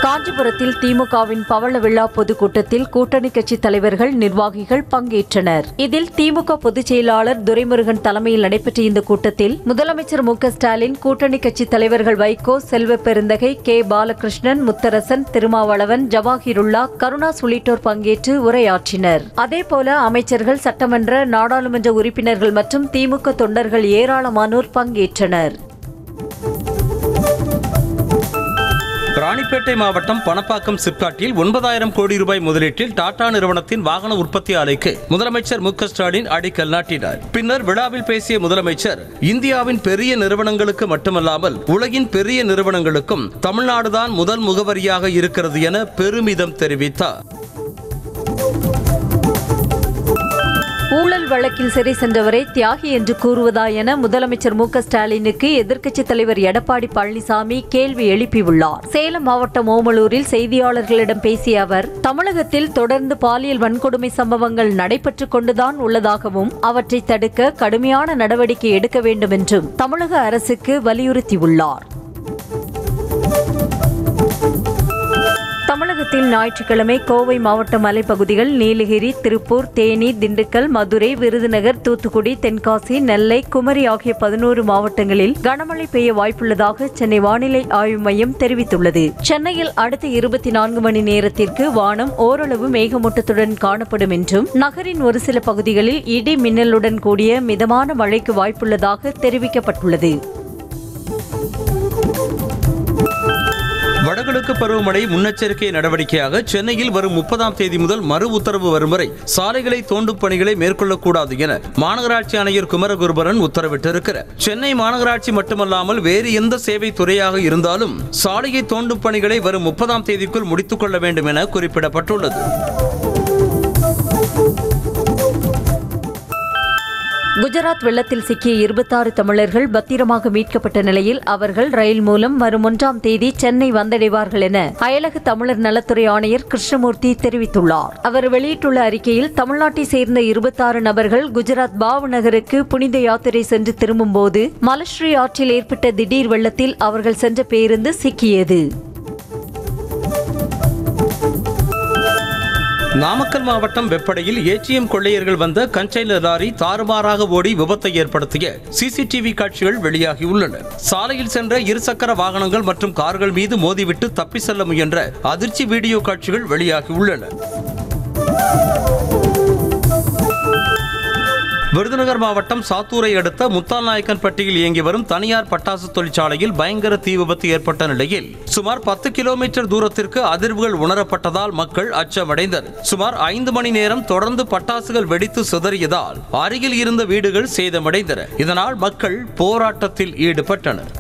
காஞ்சிபுரத்தில் திமுகவின் பவள விழா பொதுக்கூட்டத்தில் கூட்டணி கட்சி தலைவர்கள் நிர்வாகிகள் பங்கேற்றனர் இதில் திமுக பொதுச் செயலாளர் துரைமுருகன் தலைமையில் நடைபெற்ற இந்த கூட்டத்தில் முதலமைச்சர் மு க ஸ்டாலின் கூட்டணி கட்சி தலைவர்கள் வைகோ செல்வ பெருந்தகை கே பாலகிருஷ்ணன் முத்தரசன் திருமாவளவன் ஜவாஹிருல்லா கருணாஸ் உள்ளிட்டோர் பங்கேற்று உரையாற்றினர் அதேபோல அமைச்சர்கள் சட்டமன்ற நாடாளுமன்ற உறுப்பினர்கள் மற்றும் திமுக தொண்டர்கள் ஏராளமானோர் பங்கேற்றனர் ராணிப்பேட்டை மாவட்டம் பணப்பாக்கம் சிப்காட்டில் ஒன்பதாயிரம் கோடி ரூபாய் முதலீட்டில் டாடா நிறுவனத்தின் வாகன உற்பத்தி ஆலைக்கு முதலமைச்சர் மு க ஸ்டாலின் அடிக்கல் நாட்டினார் பின்னர் விழாவில் பேசிய முதலமைச்சர் இந்தியாவின் பெரிய நிறுவனங்களுக்கு மட்டுமல்லாமல் உலகின் பெரிய நிறுவனங்களுக்கும் தமிழ்நாடுதான் முதல் முகவரியாக இருக்கிறது என பெருமிதம் தெரிவித்தார் ஊழல் வழக்கில் சிறை சென்றவரை தியாகி என்று கூறுவதா என முதலமைச்சர் மு க ஸ்டாலினுக்கு எதிர்க்கட்சித் தலைவர் எடப்பாடி பழனிசாமி கேள்வி எழுப்பியுள்ளார் சேலம் மாவட்டம் ஓமலூரில் செய்தியாளர்களிடம் பேசிய அவர் தமிழகத்தில் தொடர்ந்து பாலியல் வன்கொடுமை சம்பவங்கள் நடைபெற்றுக் கொண்டுதான் உள்ளதாகவும் அவற்றை தடுக்க கடுமையான நடவடிக்கை எடுக்க வேண்டும் என்றும் தமிழக அரசுக்கு வலியுறுத்தியுள்ளார் தமிழகத்தில் ஞாயிற்றுக்கிழமை கோவை மாவட்ட மலைப்பகுதிகள் நீலகிரி திருப்பூர் தேனி திண்டுக்கல் மதுரை விருதுநகர் தூத்துக்குடி தென்காசி நெல்லை குமரி ஆகிய பதினோரு மாவட்டங்களில் கனமழை பெய்ய வாய்ப்புள்ளதாக சென்னை வானிலை ஆய்வு மையம் தெரிவித்துள்ளது சென்னையில் அடுத்த இருபத்தி நான்கு மணி நேரத்திற்கு வானம் ஓரளவு மேகமூட்டத்துடன் காணப்படும் என்றும் நகரின் ஒரு சில பகுதிகளில் இடி மின்னலுடன் கூடிய மிதமான மழைக்கு வாய்ப்புள்ளதாக தெரிவிக்கப்பட்டுள்ளது வடகிழக்கு பருவமழை முன்னெச்சரிக்கை நடவடிக்கையாக சென்னையில் வரும் முப்பதாம் தேதி முதல் மறு உத்தரவு வரும் வரை சாலைகளை தோண்டும் பணிகளை மேற்கொள்ளக்கூடாது என மாநகராட்சி ஆணையர் குமரகுருபரன் உத்தரவிட்டிருக்கிறார் சென்னை மாநகராட்சி மட்டுமல்லாமல் வேறு எந்த சேவை துறையாக இருந்தாலும் சாலையை தோண்டும் பணிகளை வரும் முப்பதாம் தேதிக்குள் முடித்துக் கொள்ள வேண்டும் என குறிப்பிடப்பட்டுள்ளது குஜராத் வெள்ளத்தில் சிக்கிய இருபத்தாறு தமிழர்கள் பத்திரமாக மீட்கப்பட்ட நிலையில் அவர்கள் ரயில் மூலம் வரும் ஒன்றாம் தேதி சென்னை வந்தடைவார்கள் என அயலக தமிழர் நலத்துறை ஆணையர் கிருஷ்ணமூர்த்தி தெரிவித்துள்ளார் அவர் வெளியிட்டுள்ள அறிக்கையில் தமிழ்நாட்டை சேர்ந்த இருபத்தாறு நபர்கள் குஜராத் பாவ் நகருக்கு புனித யாத்திரை சென்று திரும்பும்போது மலஸ்ரீ ஆற்றில் ஏற்பட்ட திடீர் வெள்ளத்தில் அவர்கள் சென்ற பேருந்து சிக்கியது நாமக்கல் மாவட்டம் வெப்படையில் ஏடிஎம் கொள்ளையர்கள் வந்த கண்டெய்னர் லாரி தாறுமாறாக ஓடி விபத்தை ஏற்படுத்திய சிசிடிவி காட்சிகள் வெளியாகியுள்ளன சாலையில் சென்ற இருசக்கர வாகனங்கள் மற்றும் கார்கள் மீது மோதிவிட்டு தப்பி செல்ல முயன்ற அதிர்ச்சி வீடியோ காட்சிகள் வெளியாகியுள்ளன விருதுநகர் மாவட்டம் சாத்தூரை அடுத்த முத்தால்நாயக்கன்பட்டியில் இயங்கி வரும் தனியார் பட்டாசு தொழிற்சாலையில் பயங்கர தீ விபத்து ஏற்பட்ட நிலையில் சுமார் பத்து கிலோமீட்டர் தூரத்திற்கு அதிர்வுகள் உணரப்பட்டதால் மக்கள் அச்சமடைந்தனர் சுமார் ஐந்து மணி நேரம் தொடர்ந்து பட்டாசுகள் வெடித்து சிதறியதால் அருகில் இருந்த வீடுகள் சேதமடைந்தன இதனால் மக்கள் போராட்டத்தில் ஈடுபட்டனர்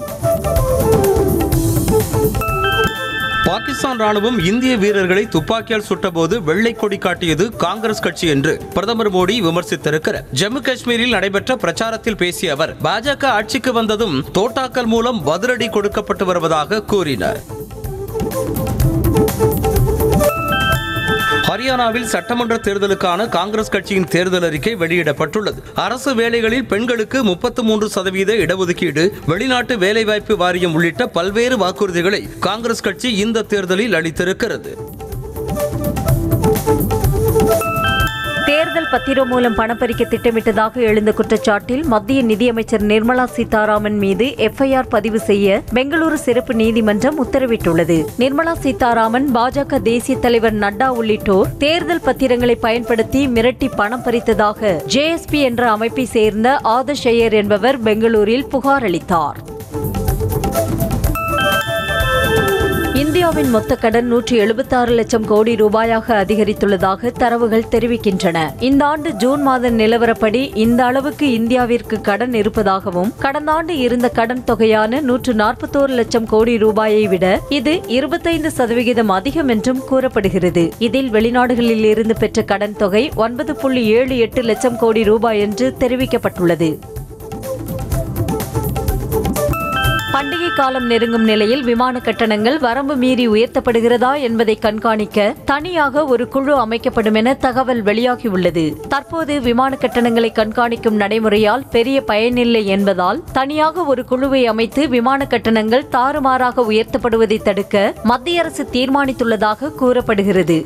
பாகிஸ்தான் ராணுவம் இந்திய வீரர்களை துப்பாக்கியால் சுட்டபோது வெள்ளை கொடி காட்டியது காங்கிரஸ் கட்சி என்று பிரதமர் மோடி விமர்சித்திருக்கிறார் ஜம்மு காஷ்மீரில் நடைபெற்ற பிரச்சாரத்தில் பேசிய அவர் பாஜக ஆட்சிக்கு வந்ததும் தோட்டாக்கள் மூலம் பதிலடி கொடுக்கப்பட்டு வருவதாக கூறினார் ஹரியானாவில் சட்டமன்ற தேர்தலுக்கான காங்கிரஸ் கட்சியின் தேர்தல் அறிக்கை வெளியிடப்பட்டுள்ளது அரசு வேலைகளில் பெண்களுக்கு முப்பத்து மூன்று சதவீத இடஒதுக்கீடு வெளிநாட்டு வேலைவாய்ப்பு வாரியம் உள்ளிட்ட பல்வேறு வாக்குறுதிகளை காங்கிரஸ் கட்சி இந்த தேர்தலில் அளித்திருக்கிறது தேர்தல் பத்திரம் மூலம் பணப்பறிக்க திட்டமிட்டதாக எழுந்த குற்றச்சாட்டில் மத்திய நிதியமைச்சர் நிர்மலா சீதாராமன் மீது எஃப்ஐஆர் பதிவு செய்ய பெங்களூரு சிறப்பு நீதிமன்றம் உத்தரவிட்டுள்ளது நிர்மலா சீதாராமன் பாஜக தேசிய தலைவர் நட்டா உள்ளிட்டோர் தேர்தல் பத்திரங்களை பயன்படுத்தி மிரட்டி பணம் பறித்ததாக ஜேஎஸ்பி என்ற அமைப்பை சேர்ந்த ஆதர்ஷ் ஐயர் என்பவர் பெங்களூரில் புகார் அளித்தார் இந்தியாவின் மொத்த கடன் நூற்றி எழுபத்தாறு லட்சம் கோடி ரூபாயாக அதிகரித்துள்ளதாக தரவுகள் தெரிவிக்கின்றன இந்த ஆண்டு ஜூன் மாத நிலவரப்படி இந்த அளவுக்கு இந்தியாவிற்கு கடன் இருப்பதாகவும் கடந்த ஆண்டு இருந்த கடன் தொகையான நூற்று நாற்பத்தோரு லட்சம் கோடி ரூபாயை விட இது இருபத்தைந்து சதவிகிதம் அதிகம் என்றும் கூறப்படுகிறது இதில் வெளிநாடுகளில் இருந்து பெற்ற கடன் தொகை ஒன்பது புள்ளி ஏழு எட்டு லட்சம் கோடி ரூபாய் என்று தெரிவிக்கப்பட்டுள்ளது பண்டிகை காலம் நெருங்கும் நிலையில் விமான கட்டணங்கள் வரம்பு மீறி உயர்த்தப்படுகிறதா என்பதை கண்காணிக்க தனியாக ஒரு குழு அமைக்கப்படும் என தகவல் வெளியாகியுள்ளது தற்போது விமான கட்டணங்களை கண்காணிக்கும் நடைமுறையால் பெரிய பயனில்லை என்பதால் தனியாக ஒரு குழுவை அமைத்து விமான கட்டணங்கள் தாறுமாறாக உயர்த்தப்படுவதை தடுக்க மத்திய அரசு தீர்மானித்துள்ளதாக கூறப்படுகிறது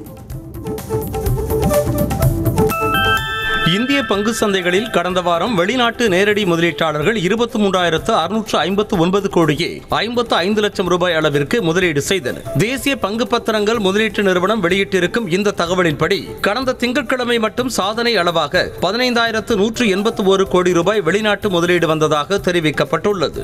இந்திய பங்கு சந்தைகளில் கடந்த வாரம் வெளிநாட்டு நேரடி முதலீட்டாளர்கள் இருபத்தி மூன்றாயிரத்து அறுநூற்று ஐம்பத்து ஒன்பது கோடியே ஐம்பத்து ஐந்து லட்சம் ரூபாய் அளவிற்கு முதலீடு செய்தனர் தேசிய பங்கு பத்திரங்கள் முதலீட்டு நிறுவனம் வெளியிட்டிருக்கும் இந்த தகவலின்படி கடந்த திங்கட்கிழமை மட்டும் சாதனை அளவாக பதினைந்தாயிரத்து நூற்று எண்பத்து ஒரு கோடி ரூபாய் வெளிநாட்டு முதலீடு வந்ததாக தெரிவிக்கப்பட்டுள்ளது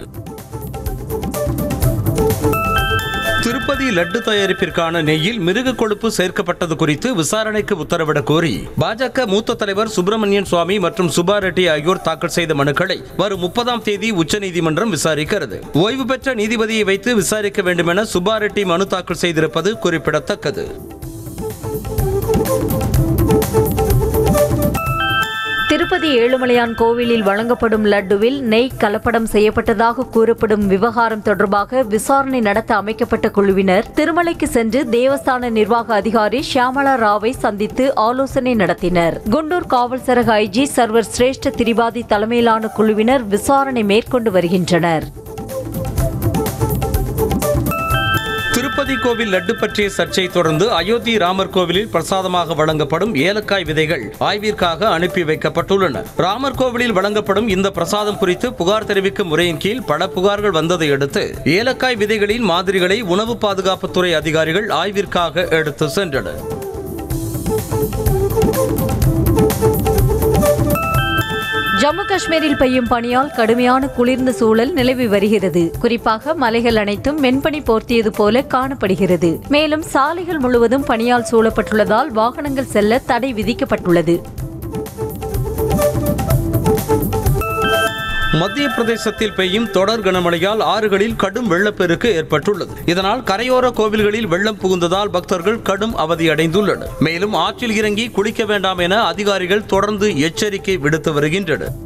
திருப்பதி லட்டு தயாரிப்பிற்கான நெய்யில் மிருக கொழுப்பு சேர்க்கப்பட்டது குறித்து விசாரணைக்கு உத்தரவிடக் கோரி பாஜக மூத்த தலைவர் சுப்பிரமணியன் சுவாமி மற்றும் சுபா ரெட்டி ஆகியோர் தாக்கல் செய்த மனுக்களை வரும் முப்பதாம் தேதி உச்சநீதிமன்றம் விசாரிக்கிறது ஓய்வு பெற்ற நீதிபதியை வைத்து விசாரிக்க வேண்டும் என சுபா ரெட்டி மனு தாக்கல் செய்திருப்பது குறிப்பிடத்தக்கது திருப்பதி ஏழுமலையான் கோவிலில் வழங்கப்படும் லட்டுவில் நெய் கலப்படம் செய்யப்பட்டதாக கூறப்படும் விவகாரம் தொடர்பாக விசாரணை நடத்த அமைக்கப்பட்ட குழுவினர் திருமலைக்கு சென்று தேவஸ்தான நிர்வாக அதிகாரி ஷியாமலா ராவை சந்தித்து ஆலோசனை நடத்தினர் குண்டூர் காவல் சரக ஐஜி சர்வர் சிரேஷ்ட திரிபாதி தலைமையிலான குழுவினர் விசாரணை மேற்கொண்டு வருகின்றனர் திருப்பதி கோவில் லட்டு பற்றிய சர்ச்சை தொடர்ந்து அயோத்தி ராமர் கோவிலில் பிரசாதமாக வழங்கப்படும் ஏலக்காய் விதைகள் ஆய்விற்காக அனுப்பி வைக்கப்பட்டுள்ளன ராமர் கோவிலில் வழங்கப்படும் இந்த பிரசாதம் குறித்து புகார் தெரிவிக்கும் முறையின் கீழ் பல புகார்கள் வந்ததை அடுத்து ஏலக்காய் விதைகளின் மாதிரிகளை உணவு பாதுகாப்புத்துறை அதிகாரிகள் ஆய்விற்காக எடுத்து சென்றனர் ஜம்மு காஷ்மீரில் பெய்யும் பனியால் கடுமையான குளிர்ந்த சூழல் நிலவி வருகிறது குறிப்பாக மலைகள் அனைத்தும் மென்பனி போர்த்தியது போல காணப்படுகிறது மேலும் சாலைகள் முழுவதும் பனியால் சூழப்பட்டுள்ளதால் வாகனங்கள் செல்ல தடை விதிக்கப்பட்டுள்ளது மத்திய பிரதேசத்தில் பெய்யும் தொடர் கனமழையால் ஆறுகளில் கடும் வெள்ளப்பெருக்கு ஏற்பட்டுள்ளது இதனால் கரையோர கோவில்களில் வெள்ளம் புகுந்ததால் பக்தர்கள் கடும் அவதியடைந்துள்ளனர் மேலும் ஆற்றில் இறங்கி குளிக்க வேண்டாம் என அதிகாரிகள் தொடர்ந்து எச்சரிக்கை விடுத்து வருகின்றனர்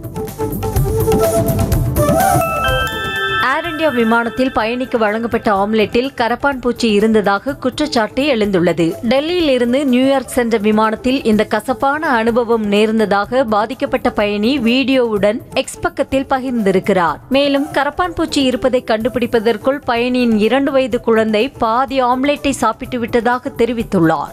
ஏர் இந்தியா விமானத்தில் பயணிக்கு வழங்கப்பட்ட ஆம்லெட்டில் கரப்பான் பூச்சி இருந்ததாக குற்றச்சாட்டு எழுந்துள்ளது டெல்லியில் இருந்து நியூயார்க் சென்ற விமானத்தில் இந்த கசப்பான அனுபவம் நேர்ந்ததாக பாதிக்கப்பட்ட பயணி வீடியோவுடன் எக்ஸ் பக்கத்தில் பகிர்ந்திருக்கிறார் மேலும் கரப்பான் பூச்சி இருப்பதை கண்டுபிடிப்பதற்குள் பயணியின் இரண்டு வயது குழந்தை பாதி ஆம்லெட்டை சாப்பிட்டு விட்டதாக தெரிவித்துள்ளார்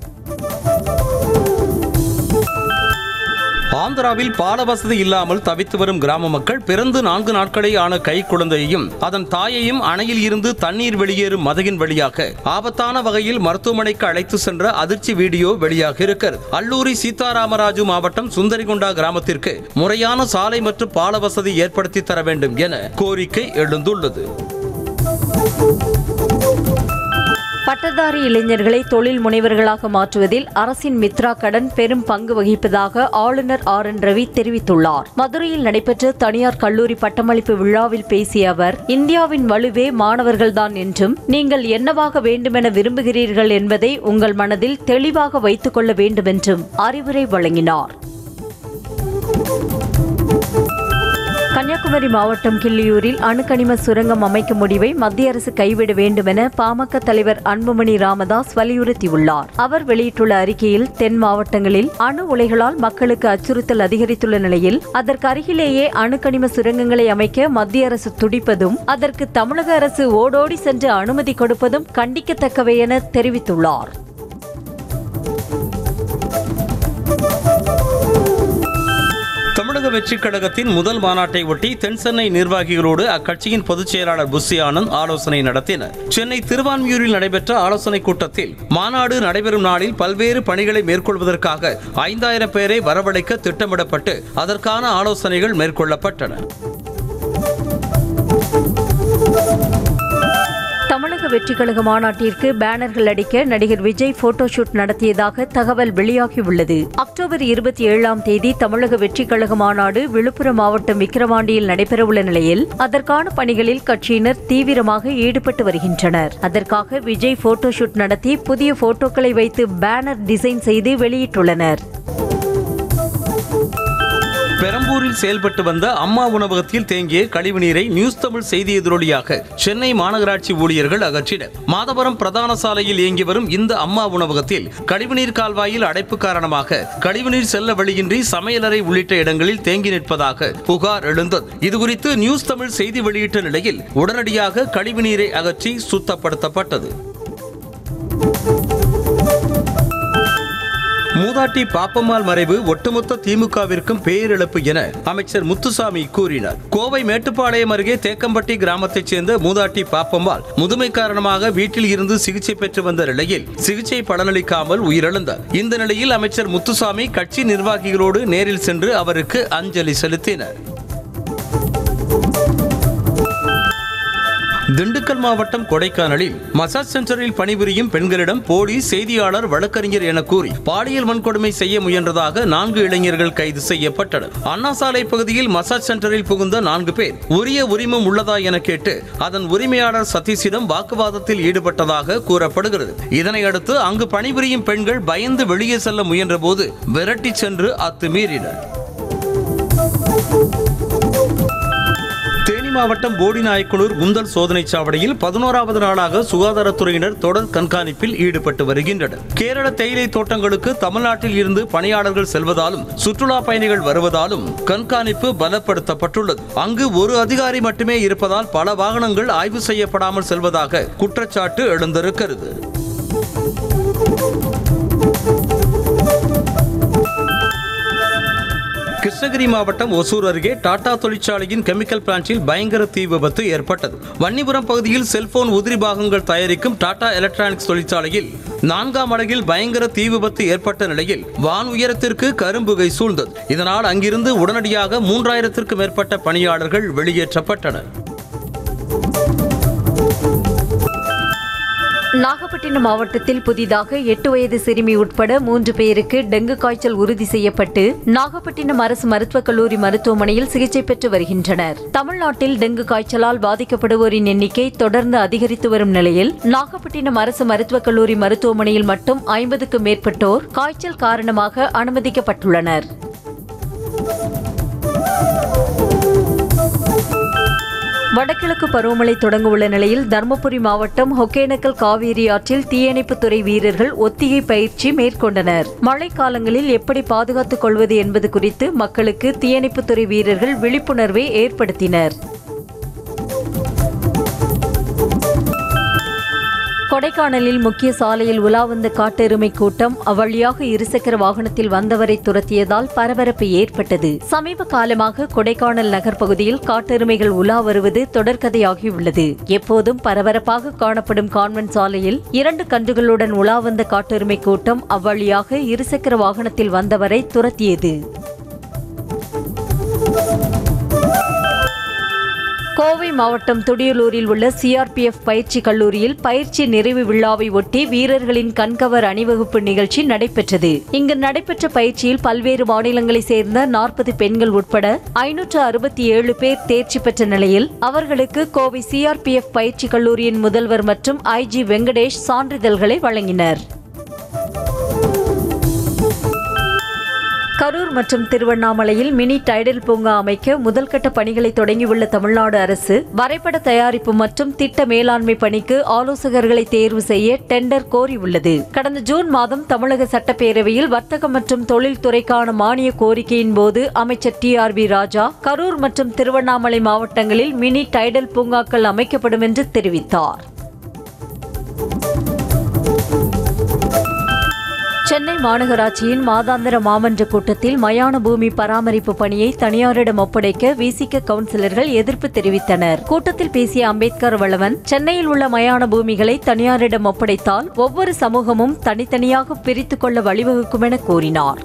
ஆந்திராவில் பால வசதி இல்லாமல் தவித்து வரும் கிராம மக்கள் பிறந்து நான்கு நாட்களே ஆன கை குழந்தையையும் அதன் தாயையும் அணையில் இருந்து தண்ணீர் வெளியேறும் மதகின் வழியாக ஆபத்தான வகையில் மருத்துவமனைக்கு அழைத்து சென்ற அதிர்ச்சி வீடியோ வெளியாக இருக்கிறது அல்லூரி சீதாராமராஜு மாவட்டம் சுந்தரிகுண்டா கிராமத்திற்கு முறையான சாலை மற்றும் பால வசதி ஏற்படுத்தி தர வேண்டும் என கோரிக்கை எழுந்துள்ளது பட்டதாரி இளைஞர்களை தொழில் முனைவர்களாக மாற்றுவதில் அரசின் மித்ரா கடன் பெரும் பங்கு வகிப்பதாக ஆளுநர் ஆர் என் ரவி தெரிவித்துள்ளார் மதுரையில் நடைபெற்ற தனியார் கல்லூரி பட்டமளிப்பு விழாவில் பேசிய அவர் இந்தியாவின் வலுவே மாணவர்கள்தான் என்றும் நீங்கள் என்னவாக வேண்டுமென விரும்புகிறீர்கள் என்பதை உங்கள் மனதில் தெளிவாக வைத்துக் கொள்ள வேண்டும் என்றும் அறிவுரை வழங்கினார் கன்னியாகுமரி மாவட்டம் கிள்ளியூரில் அணுக்கனிம சுரங்கம் அமைக்கும் முடிவை மத்திய அரசு கைவிட வேண்டும் என பாமக தலைவர் அன்புமணி ராமதாஸ் வலியுறுத்தியுள்ளார் அவர் வெளியிட்டுள்ள அறிக்கையில் தென் மாவட்டங்களில் அணு உலைகளால் மக்களுக்கு அச்சுறுத்தல் அதிகரித்துள்ள நிலையில் அதற்கு அருகிலேயே அணுக்கனிம சுரங்கங்களை அமைக்க மத்திய அரசு துடிப்பதும் அதற்கு தமிழக அரசு ஓடோடி சென்று அனுமதி கொடுப்பதும் கண்டிக்கத்தக்கவை என தெரிவித்துள்ளார் தமிழக வெற்றிக் கழகத்தின் முதல் மாநாட்டை ஒட்டி தென்சென்னை நிர்வாகிகளோடு அக்கட்சியின் பொதுச் செயலாளர் புஸ்ஸி ஆனந்த் ஆலோசனை நடத்தினர் சென்னை திருவான்மியூரில் நடைபெற்ற ஆலோசனைக் கூட்டத்தில் மாநாடு நடைபெறும் நாளில் பல்வேறு பணிகளை மேற்கொள்வதற்காக ஐந்தாயிரம் பேரை வரவழைக்க திட்டமிடப்பட்டு அதற்கான ஆலோசனைகள் மேற்கொள்ளப்பட்டன தமிழக வெற்றிக் கழக மாநாட்டிற்கு பேனர்கள் அடிக்க நடிகர் விஜய் போட்டோஷூட் நடத்தியதாக தகவல் வெளியாகியுள்ளது அக்டோபர் இருபத்தி ஏழாம் தேதி தமிழக வெற்றிக் கழக மாநாடு விழுப்புரம் மாவட்டம் விக்கிரவாண்டியில் நடைபெறவுள்ள நிலையில் அதற்கான பணிகளில் கட்சியினர் தீவிரமாக ஈடுபட்டு வருகின்றனர் அதற்காக விஜய் போட்டோஷூட் நடத்தி புதிய போட்டோக்களை வைத்து பேனர் டிசைன் செய்து வெளியிட்டுள்ளனர் பெரம்பூரில் செயல்பட்டு வந்த அம்மா உணவகத்தில் தேங்கிய கழிவுநீரை நியூஸ் தமிழ் செய்தி எதிரொலியாக சென்னை மாநகராட்சி ஊழியர்கள் அகற்றினர் மாதவரம் பிரதான சாலையில் இயங்கி வரும் இந்த அம்மா உணவகத்தில் கழிவுநீர் கால்வாயில் அடைப்பு காரணமாக கழிவுநீர் செல்ல வழியின்றி சமையலறை உள்ளிட்ட இடங்களில் தேங்கி நிற்பதாக புகார் எழுந்தது இதுகுறித்து நியூஸ் தமிழ் செய்தி வெளியிட்ட நிலையில் உடனடியாக கழிவுநீரை அகற்றி சுத்தப்படுத்தப்பட்டது மூதாட்டி பாப்பம்மாள் மறைவு ஒட்டுமொத்த திமுகவிற்கும் பேரிழப்பு என அமைச்சர் முத்துசாமி கூறினார் கோவை மேட்டுப்பாளையம் அருகே தேக்கம்பட்டி கிராமத்தைச் சேர்ந்த மூதாட்டி பாப்பம்மாள் முதுமை காரணமாக வீட்டில் இருந்து சிகிச்சை பெற்று வந்த நிலையில் சிகிச்சை பலனளிக்காமல் உயிரிழந்தார் இந்த நிலையில் அமைச்சர் முத்துசாமி கட்சி நிர்வாகிகளோடு நேரில் சென்று அவருக்கு அஞ்சலி செலுத்தினர் திண்டுக்கல் மாவட்டம் கொடைக்கானலில் மசாஜ் சென்டரில் பணிபுரியும் பெண்களிடம் போலீஸ் செய்தியாளர் வழக்கறிஞர் என கூறி பாலியல் வன்கொடுமை செய்ய முயன்றதாக நான்கு இளைஞர்கள் கைது செய்யப்பட்டனர் அண்ணா சாலை பகுதியில் மசாஜ் சென்டரில் புகுந்த நான்கு பேர் உரிய உரிமம் உள்ளதா என கேட்டு அதன் உரிமையாளர் சதீஷிடம் வாக்குவாதத்தில் ஈடுபட்டதாக கூறப்படுகிறது இதனையடுத்து அங்கு பணிபுரியும் பெண்கள் பயந்து வெளியே செல்ல முயன்றபோது விரட்டி சென்று அத்துமீறினர் தேனி மாவட்டம் போடிநாயக்கனூர் முந்தல் சோதனைச் சாவடியில் பதினோராவது நாளாக சுகாதாரத்துறையினர் தொடர் கண்காணிப்பில் ஈடுபட்டு வருகின்றனர் கேரள தேயிலை தோட்டங்களுக்கு தமிழ்நாட்டில் இருந்து பணியாளர்கள் செல்வதாலும் சுற்றுலா பயணிகள் வருவதாலும் கண்காணிப்பு பலப்படுத்தப்பட்டுள்ளது அங்கு ஒரு அதிகாரி மட்டுமே இருப்பதால் பல வாகனங்கள் ஆய்வு செய்யப்படாமல் செல்வதாக குற்றச்சாட்டு எழுந்திருக்கிறது கிருஷ்ணகிரி மாவட்டம் ஒசூர் அருகே டாடா தொழிற்சாலையின் கெமிக்கல் பிளான்ட்டில் பயங்கர தீ விபத்து ஏற்பட்டது வன்னிபுரம் பகுதியில் செல்போன் உதிரி பாகங்கள் தயாரிக்கும் டாடா எலக்ட்ரானிக்ஸ் தொழிற்சாலையில் நான்காம் அலகில் பயங்கர தீ விபத்து ஏற்பட்ட நிலையில் வான் உயரத்திற்கு கரும்புகை சூழ்ந்தது இதனால் அங்கிருந்து உடனடியாக மூன்றாயிரத்திற்கும் மேற்பட்ட பணியாளர்கள் வெளியேற்றப்பட்டனர் நாகப்பட்டினம் மாவட்டத்தில் புதிதாக எட்டு வயது சிறுமி உட்பட மூன்று பேருக்கு டெங்கு காய்ச்சல் உறுதி செய்யப்பட்டு நாகப்பட்டினம் அரசு மருத்துவக் கல்லூரி மருத்துவமனையில் சிகிச்சை பெற்று வருகின்றனர் தமிழ்நாட்டில் டெங்கு காய்ச்சலால் பாதிக்கப்படுவோரின் எண்ணிக்கை தொடர்ந்து அதிகரித்து வரும் நிலையில் நாகப்பட்டினம் அரசு மருத்துவக் கல்லூரி மருத்துவமனையில் மட்டும் ஐம்பதுக்கும் மேற்பட்டோர் காய்ச்சல் காரணமாக அனுமதிக்கப்பட்டுள்ளனர் வடகிழக்கு பருவமழை தொடங்க உள்ள நிலையில் தருமபுரி மாவட்டம் ஒகேனக்கல் காவேரி ஆற்றில் தீயணைப்புத்துறை வீரர்கள் ஒத்திகை பயிற்சி மேற்கொண்டனர் மழைக்காலங்களில் எப்படி பாதுகாத்துக் கொள்வது என்பது குறித்து மக்களுக்கு தீயணைப்புத்துறை வீரர்கள் விழிப்புணர்வை ஏற்படுத்தினர் கொடைக்கானலில் முக்கிய சாலையில் உலா வந்த காட்டெருமை கூட்டம் அவ்வழியாக இருசக்கர வாகனத்தில் வந்தவரை துரத்தியதால் பரபரப்பு ஏற்பட்டது சமீப காலமாக கொடைக்கானல் நகர் பகுதியில் காட்டெருமைகள் உலா வருவது தொடர்கதையாகியுள்ளது எப்போதும் பரபரப்பாக காணப்படும் கான்வென்ட் சாலையில் இரண்டு கன்றுகளுடன் உலா வந்த காட்டெருமை கூட்டம் அவ்வழியாக இருசக்கர வாகனத்தில் வந்தவரை துரத்தியது கோவை மாவட்டம் துடியலூரில் உள்ள சிஆர்பிஎஃப் பயிற்சி கல்லூரியில் பயிற்சி நிறைவு விழாவை ஒட்டி வீரர்களின் கண்கவர் அணிவகுப்பு நிகழ்ச்சி நடைபெற்றது இங்கு நடைபெற்ற பயிற்சியில் பல்வேறு மாநிலங்களைச் சேர்ந்த நாற்பது பெண்கள் உட்பட ஐநூற்று அறுபத்தி ஏழு பேர் தேர்ச்சி பெற்ற நிலையில் அவர்களுக்கு கோவை சிஆர்பிஎஃப் பயிற்சி கல்லூரியின் முதல்வர் மற்றும் ஐஜி வெங்கடேஷ் சான்றிதழ்களை வழங்கினர் கரூர் மற்றும் திருவண்ணாமலையில் மினி டைடல் பூங்கா அமைக்க முதல்கட்ட பணிகளை தொடங்கியுள்ள தமிழ்நாடு அரசு வரைபட தயாரிப்பு மற்றும் திட்ட மேலாண்மை பணிக்கு ஆலோசகர்களை தேர்வு செய்ய டெண்டர் கோரியுள்ளது கடந்த ஜூன் மாதம் தமிழக சட்டப்பேரவையில் வர்த்தகம் மற்றும் தொழில்துறைக்கான மானிய கோரிக்கையின் போது அமைச்சர் T R B Raja Karur மற்றும் திருவண்ணாமலை மாவட்டங்களில் மினி டைடல் பூங்காக்கள் அமைக்கப்படும் என்று தெரிவித்தார் சென்னை மாநகராட்சியின் மாதாந்திர மாமன்ற கூட்டத்தில் மயான பூமி பராமரிப்பு பணியை தனியாரிடம் ஒப்படைக்க விசிக கவுன்சிலர்கள் எதிர்ப்பு தெரிவித்தனர் கூட்டத்தில் பேசிய அம்பேத்கர் வளவன் சென்னையில் உள்ள மயான பூமிகளை தனியாரிடம் ஒப்படைத்தால் ஒவ்வொரு சமூகமும் தனித்தனியாக பிரித்துக் கொள்ள வழிவகுக்கும் என கூறினார்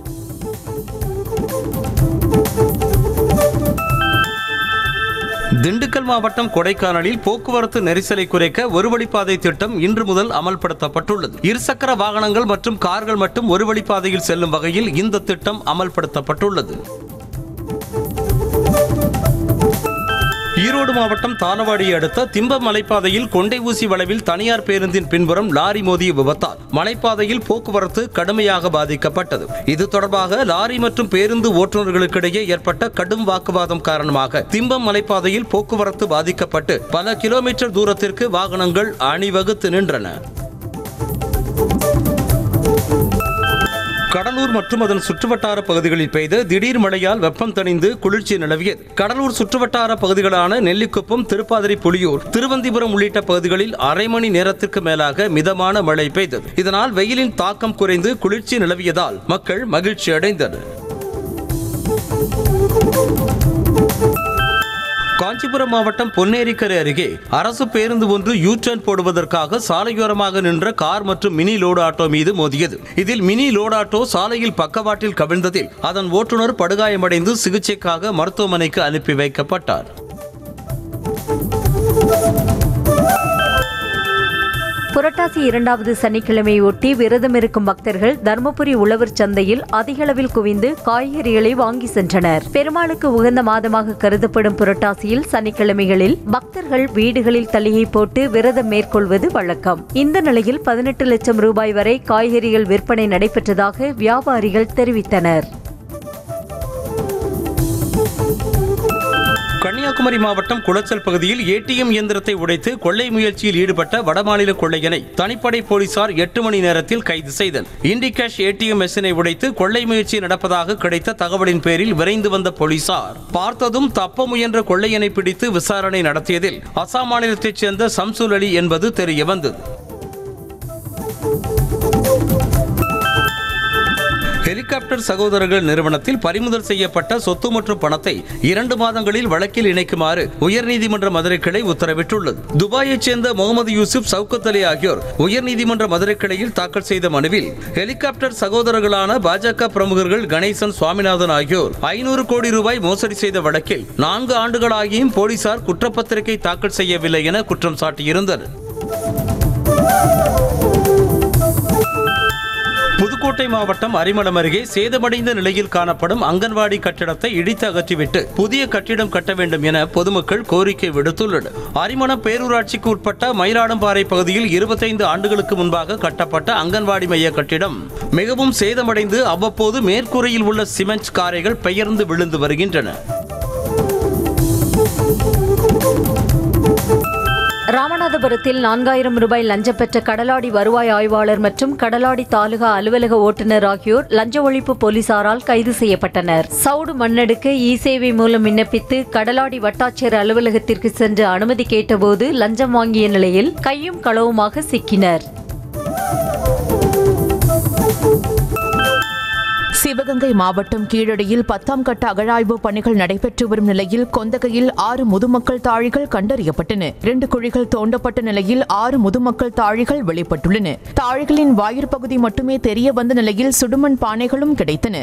திண்டுக்கல் மாவட்டம் கொடைக்கானலில் போக்குவரத்து நெரிசலை குறைக்க ஒரு வழிப்பாதை திட்டம் இன்று முதல் அமல்படுத்தப்பட்டுள்ளது இருசக்கர வாகனங்கள் மற்றும் கார்கள் மட்டும் ஒரு வழிப்பாதையில் செல்லும் வகையில் இந்த திட்டம் அமல்படுத்தப்பட்டுள்ளது ஈரோடு மாவட்டம் தாளவாடியை அடுத்த திம்பம் மலைப்பாதையில் கொண்டை ஊசி வளைவில் தனியார் பேருந்தின் பின்புறம் லாரி மோதிய விபத்தால் மலைப்பாதையில் போக்குவரத்து கடுமையாக பாதிக்கப்பட்டது இது தொடர்பாக லாரி மற்றும் பேருந்து ஓட்டுநர்களுக்கிடையே ஏற்பட்ட கடும் வாக்குவாதம் காரணமாக திம்பம் மலைப்பாதையில் போக்குவரத்து பாதிக்கப்பட்டு பல கிலோமீட்டர் தூரத்திற்கு வாகனங்கள் அணிவகுத்து நின்றன கடலூர் மற்றும் அதன் சுற்றுவட்டார பகுதிகளில் பெய்த திடீர் மழையால் வெப்பம் தணிந்து குளிர்ச்சி நிலவியது கடலூர் சுற்றுவட்டார பகுதிகளான நெல்லிக்குப்பம் திருப்பாதிரி புலியூர் திருவந்திபுரம் உள்ளிட்ட பகுதிகளில் அரை மணி நேரத்திற்கு மேலாக மிதமான மழை பெய்தது இதனால் வெயிலின் தாக்கம் குறைந்து குளிர்ச்சி நிலவியதால் மக்கள் மகிழ்ச்சி அடைந்தனர் காஞ்சிபுரம் மாவட்டம் பொன்னேரிக்கரை அருகே அரசு பேருந்து ஒன்று யூ டர்ன் போடுவதற்காக சாலையோரமாக நின்ற கார் மற்றும் மினி லோடு ஆட்டோ மீது மோதியது இதில் மினி லோடு ஆட்டோ சாலையில் பக்கவாட்டில் கவிழ்ந்ததில் அதன் ஓட்டுநர் படுகாயமடைந்து சிகிச்சைக்காக மருத்துவமனைக்கு அனுப்பி வைக்கப்பட்டார் புரட்டாசி இரண்டாவது சனிக்கிழமையொட்டி விரதம் இருக்கும் பக்தர்கள் தருமபுரி உழவர் சந்தையில் அதிகளவில் குவிந்து காய்கறிகளை வாங்கி சென்றனர் பெருமாளுக்கு உகந்த மாதமாக கருதப்படும் புரட்டாசியில் சனிக்கிழமைகளில் பக்தர்கள் வீடுகளில் தளிகை போட்டு விரதம் மேற்கொள்வது வழக்கம் இந்த நிலையில் பதினெட்டு லட்சம் ரூபாய் வரை காய்கறிகள் விற்பனை நடைபெற்றதாக வியாபாரிகள் தெரிவித்தனர் கன்னியாகுமரி மாவட்டம் குளச்சல் பகுதியில் ஏடிஎம் இயந்திரத்தை உடைத்து கொள்ளை முயற்சியில் ஈடுபட்ட வடமாநில கொள்ளையனை தனிப்படை போலீசார் எட்டு மணி நேரத்தில் கைது செய்தனர் இண்டிகேஷ் ஏடிஎம் மெஷினை உடைத்து கொள்ளை முயற்சி நடப்பதாக கிடைத்த தகவலின் பேரில் விரைந்து வந்த போலீசார் பார்த்ததும் தப்ப முயன்ற கொள்ளையனை பிடித்து விசாரணை நடத்தியதில் அசாம் மாநிலத்தைச் சேர்ந்த சம்சுல் அலி என்பது தெரிய வந்தது ஹெலிகாப்டர் சகோதரர்கள் நிறுவனத்தில் பறிமுதல் செய்யப்பட்ட சொத்து மற்றும் பணத்தை இரண்டு மாதங்களில் வழக்கில் இணைக்குமாறு உயர்நீதிமன்ற மதுரை கிளை உத்தரவிட்டுள்ளது துபாயைச் சேர்ந்த முகமது யூசுப் சவுக்கத் அலி ஆகியோர் உயர்நீதிமன்ற மதுரை கிளையில் தாக்கல் செய்த மனுவில் ஹெலிகாப்டர் சகோதரர்களான பாஜக பிரமுகர்கள் கணேசன் சுவாமிநாதன் ஆகியோர் ஐநூறு கோடி ரூபாய் மோசடி செய்த வழக்கில் நான்கு ஆண்டுகளாகியும் போலீசார் குற்றப்பத்திரிகை தாக்கல் செய்யவில்லை என குற்றம் சாட்டியிருந்தனர் புதுக்கோட்டை மாவட்டம் அரிமளம் அருகே சேதமடைந்த நிலையில் காணப்படும் அங்கன்வாடி கட்டிடத்தை இடித்து அகற்றிவிட்டு புதிய கட்டிடம் கட்ட வேண்டும் என பொதுமக்கள் கோரிக்கை விடுத்துள்ளனர் அரிமளம் பேரூராட்சிக்கு உட்பட்ட மயிலாடும்பாறை பகுதியில் இருபத்தைந்து ஆண்டுகளுக்கு முன்பாக கட்டப்பட்ட அங்கன்வாடி மைய கட்டிடம் மிகவும் சேதமடைந்து அவ்வப்போது மேற்கூரையில் உள்ள சிமெண்ட் காரைகள் பெயர்ந்து விழுந்து வருகின்றன ராமநாதபுரத்தில் நான்காயிரம் ரூபாய் லஞ்சம் பெற்ற கடலாடி வருவாய் ஆய்வாளர் மற்றும் கடலாடி தாலுகா அலுவலக ஓட்டுநர் ஆகியோர் லஞ்ச ஒழிப்பு போலீசாரால் கைது செய்யப்பட்டனர் சவுடு மண்ணெடுக்க இ சேவை மூலம் விண்ணப்பித்து கடலாடி வட்டாட்சியர் அலுவலகத்திற்கு சென்று அனுமதி கேட்டபோது லஞ்சம் வாங்கிய நிலையில் கையும் களவுமாக சிக்கினர் சிவகங்கை மாவட்டம் கீழடியில் பத்தாம் கட்ட அகழாய்வு பணிகள் நடைபெற்று வரும் நிலையில் கொந்தகையில் ஆறு முதுமக்கள் தாழிகள் கண்டறியப்பட்டன இரண்டு குழிகள் தோண்டப்பட்ட நிலையில் ஆறு முதுமக்கள் தாழிகள் வெளிப்பட்டுள்ளன தாழிகளின் வாயிற் பகுதி மட்டுமே தெரிய வந்த நிலையில் சுடுமண் பானைகளும் கிடைத்தன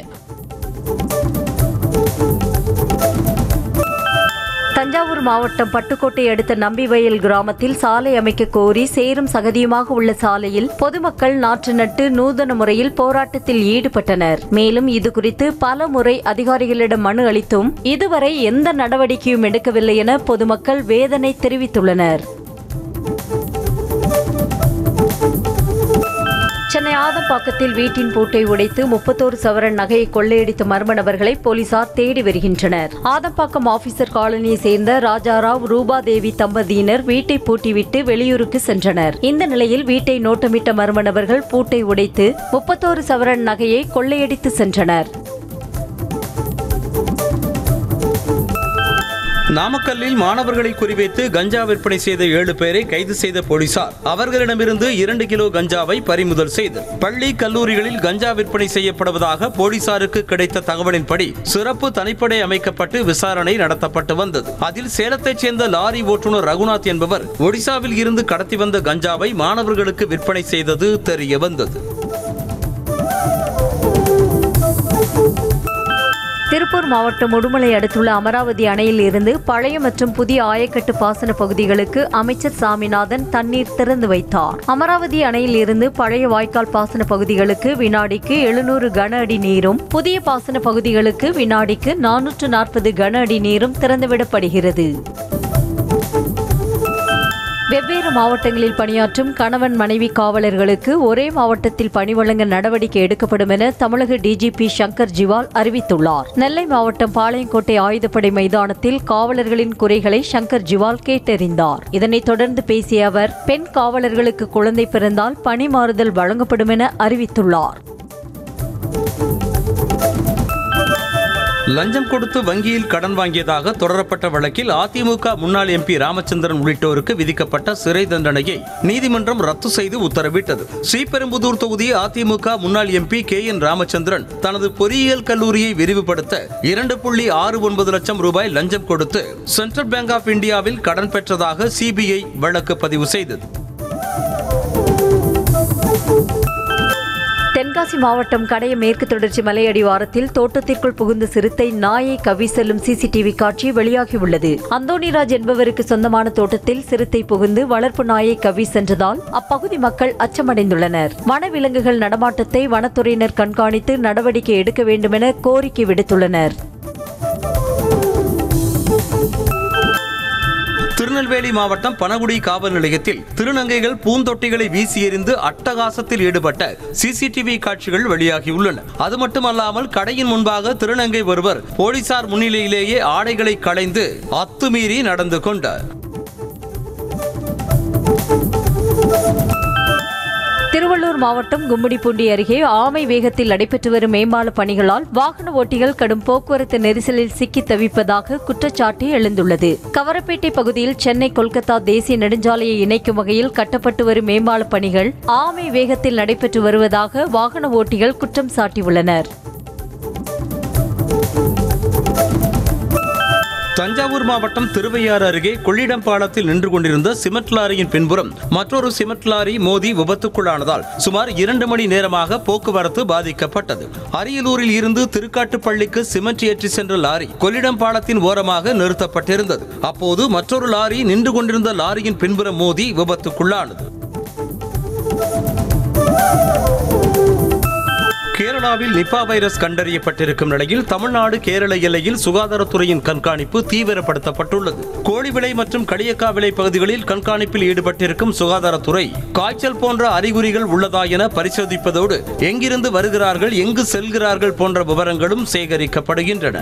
தஞ்சாவூர் மாவட்டம் பட்டுக்கோட்டை அடுத்த நம்பிவயல் கிராமத்தில் சாலை அமைக்க கோரி சேரும் சகதியுமாக உள்ள சாலையில் பொதுமக்கள் நாற்று நட்டு நூதன முறையில் போராட்டத்தில் ஈடுபட்டனர் மேலும் இது குறித்து பல முறை அதிகாரிகளிடம் மனு அளித்தும் இதுவரை எந்த நடவடிக்கையும் எடுக்கவில்லை என பொதுமக்கள் வேதனை தெரிவித்துள்ளனர் சென்னை ஆதம்பாக்கத்தில் வீட்டின் பூட்டை உடைத்து முப்பத்தோரு சவரன் நகையை கொள்ளையடித்த மர்ம நபர்களை போலீசார் தேடி வருகின்றனர் ஆதம்பாக்கம் ஆபீசர் காலனியை சேர்ந்த ராஜாராவ் ரூபாதேவி தம்பதியினர் வீட்டை பூட்டிவிட்டு வெளியூருக்கு சென்றனர் இந்த நிலையில் வீட்டை நோட்டமிட்ட மர்ம நபர்கள் பூட்டை உடைத்து முப்பத்தோரு சவரன் நகையை கொள்ளையடித்து சென்றனர் நாமக்கல்லில் மாணவர்களை குறிவைத்து கஞ்சா விற்பனை செய்த ஏழு பேரை கைது செய்த போலீசார் அவர்களிடமிருந்து இரண்டு கிலோ கஞ்சாவை பறிமுதல் செய்தனர் பள்ளி கல்லூரிகளில் கஞ்சா விற்பனை செய்யப்படுவதாக போலீசாருக்கு கிடைத்த தகவலின்படி சிறப்பு தனிப்படை அமைக்கப்பட்டு விசாரணை நடத்தப்பட்டு வந்தது அதில் சேலத்தைச் சேர்ந்த லாரி ஓட்டுநர் ரகுநாத் என்பவர் ஒடிசாவில் இருந்து கடத்தி வந்த கஞ்சாவை மாணவர்களுக்கு விற்பனை செய்தது தெரிய வந்தது திருப்பூர் மாவட்டம் உடுமலை அடுத்துள்ள அமராவதி அணையில் இருந்து பழைய மற்றும் புதிய ஆயக்கட்டு பாசன பகுதிகளுக்கு அமைச்சர் சாமிநாதன் தண்ணீர் திறந்து வைத்தார் அமராவதி அணையில் இருந்து பழைய வாய்க்கால் பாசன பகுதிகளுக்கு வினாடிக்கு எழுநூறு கன அடி நீரும் புதிய பாசன பகுதிகளுக்கு வினாடிக்கு நானூற்று நாற்பது கன அடி நீரும் திறந்துவிடப்படுகிறது வெவ்வேறு மாவட்டங்களில் பணியாற்றும் கணவன் மனைவி காவலர்களுக்கு ஒரே மாவட்டத்தில் பணி வழங்க நடவடிக்கை எடுக்கப்படும் என தமிழக டிஜிபி சங்கர் ஜிவால் அறிவித்துள்ளார் நெல்லை மாவட்டம் பாளையங்கோட்டை ஆயுதப்படை மைதானத்தில் காவலர்களின் குறைகளை சங்கர் ஜிவால் கேட்டறிந்தார் இதனைத் தொடர்ந்து பேசிய அவர் பெண் காவலர்களுக்கு குழந்தை பிறந்தால் பணி மாறுதல் வழங்கப்படும் என அறிவித்துள்ளார் லஞ்சம் கொடுத்து வங்கியில் கடன் வாங்கியதாக தொடரப்பட்ட வழக்கில் அதிமுக முன்னாள் எம்பி ராமச்சந்திரன் உள்ளிட்டோருக்கு விதிக்கப்பட்ட சிறை தண்டனையை நீதிமன்றம் ரத்து செய்து உத்தரவிட்டது ஸ்ரீபெரும்புதூர் தொகுதி அதிமுக முன்னாள் எம்பி கே என் ராமச்சந்திரன் தனது பொறியியல் கல்லூரியை விரிவுபடுத்த இரண்டு புள்ளி ஆறு ஒன்பது லட்சம் ரூபாய் லஞ்சம் கொடுத்து சென்ட்ரல் பேங்க் ஆஃப் இந்தியாவில் கடன் பெற்றதாக சிபிஐ வழக்கு பதிவு செய்தது தென்காசி மாவட்டம் கடைய மேற்கு தொடர்ச்சி மலையடிவாரத்தில் தோட்டத்திற்குள் புகுந்த சிறுத்தை நாயை கவி செல்லும் சிசிடிவி காட்சி வெளியாகியுள்ளது அந்தோணிராஜ் என்பவருக்கு சொந்தமான தோட்டத்தில் சிறுத்தை புகுந்து வளர்ப்பு நாயை கவி சென்றதால் அப்பகுதி மக்கள் அச்சமடைந்துள்ளனர் வனவிலங்குகள் நடமாட்டத்தை வனத்துறையினர் கண்காணித்து நடவடிக்கை எடுக்க வேண்டுமென கோரிக்கை விடுத்துள்ளனர் திருநெல்வேலி மாவட்டம் பனகுடி காவல் நிலையத்தில் திருநங்கைகள் பூந்தொட்டிகளை வீசி எறிந்து அட்டகாசத்தில் ஈடுபட்ட சிசிடிவி காட்சிகள் வெளியாகியுள்ளன அது மட்டுமல்லாமல் கடையின் முன்பாக திருநங்கை ஒருவர் போலீசார் முன்னிலையிலேயே ஆடைகளை களைந்து அத்துமீறி நடந்து கொண்டார் திருவள்ளூர் மாவட்டம் கும்மிடிப்பூண்டி அருகே ஆமை வேகத்தில் நடைபெற்று வரும் மேம்பால பணிகளால் வாகன ஓட்டிகள் கடும் போக்குவரத்து நெரிசலில் சிக்கி தவிப்பதாக குற்றச்சாட்டு எழுந்துள்ளது கவரப்பேட்டை பகுதியில் சென்னை கொல்கத்தா தேசிய நெடுஞ்சாலையை இணைக்கும் வகையில் கட்டப்பட்டு வரும் மேம்பால பணிகள் ஆமை வேகத்தில் நடைபெற்று வருவதாக வாகன ஓட்டிகள் குற்றம் சாட்டியுள்ளனர் தஞ்சாவூர் மாவட்டம் திருவையாறு அருகே கொள்ளிடம் பாலத்தில் நின்று கொண்டிருந்த சிமெண்ட் லாரியின் பின்புறம் மற்றொரு சிமெண்ட் லாரி மோதி விபத்துக்குள்ளானதால் சுமார் இரண்டு மணி நேரமாக போக்குவரத்து பாதிக்கப்பட்டது அரியலூரில் இருந்து திருக்காட்டுப்பள்ளிக்கு சிமெண்ட் ஏற்றி சென்ற லாரி கொள்ளிடம் பாலத்தின் ஓரமாக நிறுத்தப்பட்டிருந்தது அப்போது மற்றொரு லாரி நின்று கொண்டிருந்த லாரியின் பின்புறம் மோதி விபத்துக்குள்ளானது கேரளாவில் நிபா வைரஸ் கண்டறியப்பட்டிருக்கும் நிலையில் தமிழ்நாடு கேரள எல்லையில் சுகாதாரத்துறையின் கண்காணிப்பு தீவிரப்படுத்தப்பட்டுள்ளது கோழிவிளை மற்றும் களியக்காவிளை பகுதிகளில் கண்காணிப்பில் ஈடுபட்டிருக்கும் சுகாதாரத்துறை காய்ச்சல் போன்ற அறிகுறிகள் உள்ளதா என பரிசோதிப்பதோடு எங்கிருந்து வருகிறார்கள் எங்கு செல்கிறார்கள் போன்ற விவரங்களும் சேகரிக்கப்படுகின்றன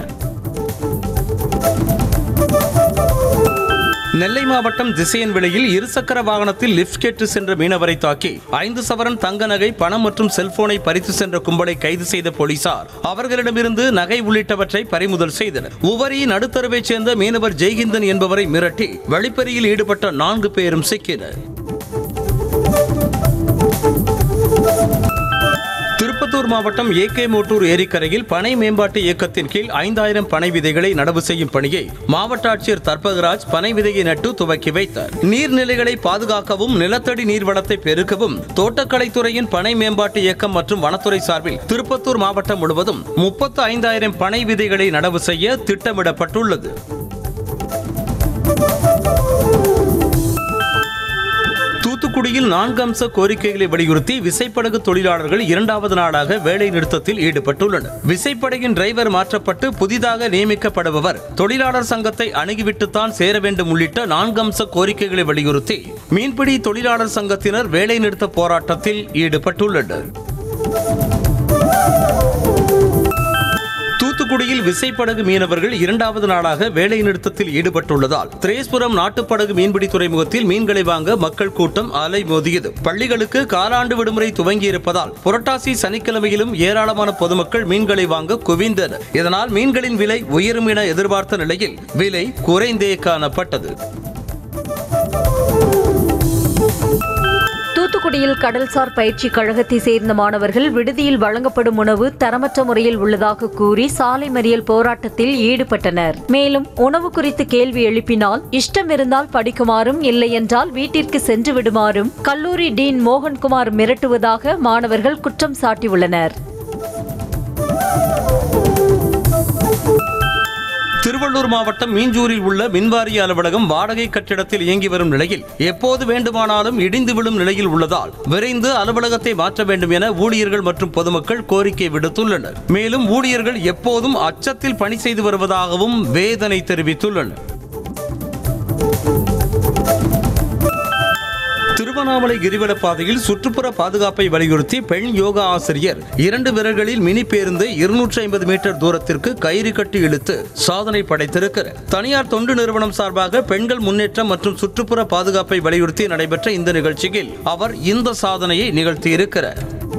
நெல்லை மாவட்டம் திசையன்விளையில் இருசக்கர வாகனத்தில் லிப்ட் கேட்டு சென்ற மீனவரை தாக்கி ஐந்து சவரன் தங்க நகை பணம் மற்றும் செல்போனை பறித்து சென்ற கும்பலை கைது செய்த போலீசார் அவர்களிடமிருந்து நகை உள்ளிட்டவற்றை பறிமுதல் செய்தனர் உவரி நடுத்தருவைச் சேர்ந்த மீனவர் ஜெய்கிந்தன் என்பவரை மிரட்டி வழிப்பறியில் ஈடுபட்ட நான்கு பேரும் சிக்கினர் திருப்பத்தூர் மாவட்டம் ஏகே மோட்டூர் ஏரிக்கரையில் பனை மேம்பாட்டு இயக்கத்தின் கீழ் ஐந்தாயிரம் பனை விதைகளை நடவு செய்யும் பணியை மாவட்ட ஆட்சியர் தர்பகராஜ் பனை விதையை நட்டு துவக்கி வைத்தார் நீர்நிலைகளை பாதுகாக்கவும் நிலத்தடி நீர்வளத்தை பெருக்கவும் தோட்டக்கலைத்துறையின் பனை மேம்பாட்டு இயக்கம் மற்றும் வனத்துறை சார்பில் திருப்பத்தூர் மாவட்டம் முழுவதும் முப்பத்து ஐந்தாயிரம் பனை விதைகளை நடவு செய்ய திட்டமிடப்பட்டுள்ளது தூத்துக்குடியில் நான்கு அம்ச கோரிக்கைகளை வலியுறுத்தி விசைப்படகு தொழிலாளர்கள் இரண்டாவது நாளாக வேலை நிறுத்தத்தில் ஈடுபட்டுள்ளனர் விசைப்படகின் டிரைவர் மாற்றப்பட்டு புதிதாக நியமிக்கப்படுபவர் தொழிலாளர் சங்கத்தை அணுகிவிட்டுத்தான் சேர வேண்டும் உள்ளிட்ட நான்கு அம்ச கோரிக்கைகளை வலியுறுத்தி மீன்பிடி தொழிலாளர் சங்கத்தினர் வேலை நிறுத்த போராட்டத்தில் ஈடுபட்டுள்ளனர் தூத்துக்குடியில் விசைப்படகு மீனவர்கள் இரண்டாவது நாளாக வேலை நிறுத்தத்தில் ஈடுபட்டுள்ளதால் திரேஸ்புரம் நாட்டுப்படகு மீன்பிடி துறைமுகத்தில் மீன்களை வாங்க மக்கள் கூட்டம் அலை மோதியது பள்ளிகளுக்கு காலாண்டு விடுமுறை துவங்கியிருப்பதால் புரட்டாசி சனிக்கிழமையிலும் ஏராளமான பொதுமக்கள் மீன்களை வாங்க குவிந்தனர் இதனால் மீன்களின் விலை உயரும் என எதிர்பார்த்த நிலையில் விலை குறைந்தே காணப்பட்டது தூத்துக்குடியில் கடல்சார் பயிற்சி கழகத்தை சேர்ந்த மாணவர்கள் விடுதியில் வழங்கப்படும் உணவு தரமற்ற முறையில் உள்ளதாக கூறி சாலை மறியல் போராட்டத்தில் ஈடுபட்டனர் மேலும் உணவு குறித்து கேள்வி எழுப்பினால் இஷ்டம் இருந்தால் படிக்குமாறும் இல்லை என்றால் வீட்டிற்கு சென்று விடுமாறும் கல்லூரி டீன் மோகன்குமார் மிரட்டுவதாக மாணவர்கள் குற்றம் சாட்டியுள்ளனர் திருவள்ளூர் மாவட்டம் மீஞ்சூரில் உள்ள மின்வாரிய அலுவலகம் வாடகை கட்டிடத்தில் இயங்கி வரும் நிலையில் எப்போது வேண்டுமானாலும் இடிந்து விழும் நிலையில் உள்ளதால் விரைந்து அலுவலகத்தை மாற்ற வேண்டும் என ஊழியர்கள் மற்றும் பொதுமக்கள் கோரிக்கை விடுத்துள்ளனர் மேலும் ஊழியர்கள் எப்போதும் அச்சத்தில் பணி செய்து வருவதாகவும் வேதனை தெரிவித்துள்ளனர் திருவண்ணாமலை கிரிவல பாதையில் சுற்றுப்புற பாதுகாப்பை வலியுறுத்தி பெண் யோகா ஆசிரியர் இரண்டு விரல்களில் மினி பேருந்து இருநூற்றி ஐம்பது மீட்டர் தூரத்திற்கு கயிறு கட்டி இழுத்து சாதனை படைத்திருக்கிறார் தனியார் தொண்டு நிறுவனம் சார்பாக பெண்கள் முன்னேற்றம் மற்றும் சுற்றுப்புற பாதுகாப்பை வலியுறுத்தி நடைபெற்ற இந்த நிகழ்ச்சியில் அவர் இந்த சாதனையை நிகழ்த்தியிருக்கிறார்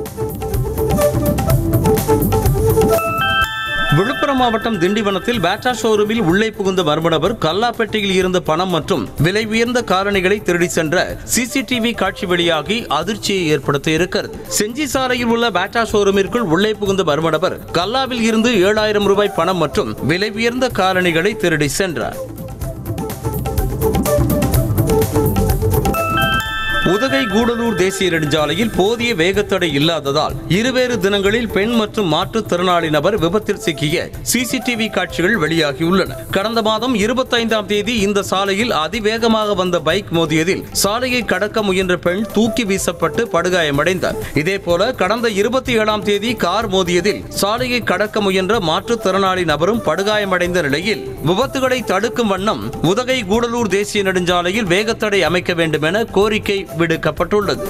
விழுப்புரம் மாவட்டம் திண்டிவனத்தில் பேட்டா ஷோரூமில் உள்ளே புகுந்த மர்ம நபர் கல்லாப்பெட்டியில் இருந்த பணம் மற்றும் விலை உயர்ந்த காலணிகளை திருடி சென்ற சிசிடிவி காட்சி வெளியாகி அதிர்ச்சியை ஏற்படுத்தி இருக்கிறது செஞ்சி சாலையில் உள்ள பேட்டா ஷோரூமிற்குள் உள்ளே புகுந்த மர்ம நபர் கல்லாவில் இருந்து ஏழாயிரம் ரூபாய் பணம் மற்றும் விலை உயர்ந்த காலணிகளை திருடி சென்றார் உதகை கூடலூர் தேசிய நெடுஞ்சாலையில் போதிய வேகத்தடை இல்லாததால் இருவேறு தினங்களில் பெண் மற்றும் மாற்றுத்திறனாளி நபர் விபத்தில் சிக்கிய சிசிடிவி காட்சிகள் வெளியாகியுள்ளன கடந்த மாதம் இருபத்தைந்தாம் தேதி இந்த சாலையில் அதிவேகமாக வந்த பைக் மோதியதில் சாலையை கடக்க முயன்ற பெண் தூக்கி வீசப்பட்டு படுகாயமடைந்தார் இதேபோல கடந்த இருபத்தி ஏழாம் தேதி கார் மோதியதில் சாலையை கடக்க முயன்ற மாற்றுத்திறனாளி நபரும் படுகாயமடைந்த நிலையில் விபத்துகளை தடுக்கும் வண்ணம் உதகை கூடலூர் தேசிய நெடுஞ்சாலையில் வேகத்தடை அமைக்க வேண்டும் என கோரிக்கை விடுக்கப்பட்டுள்ளது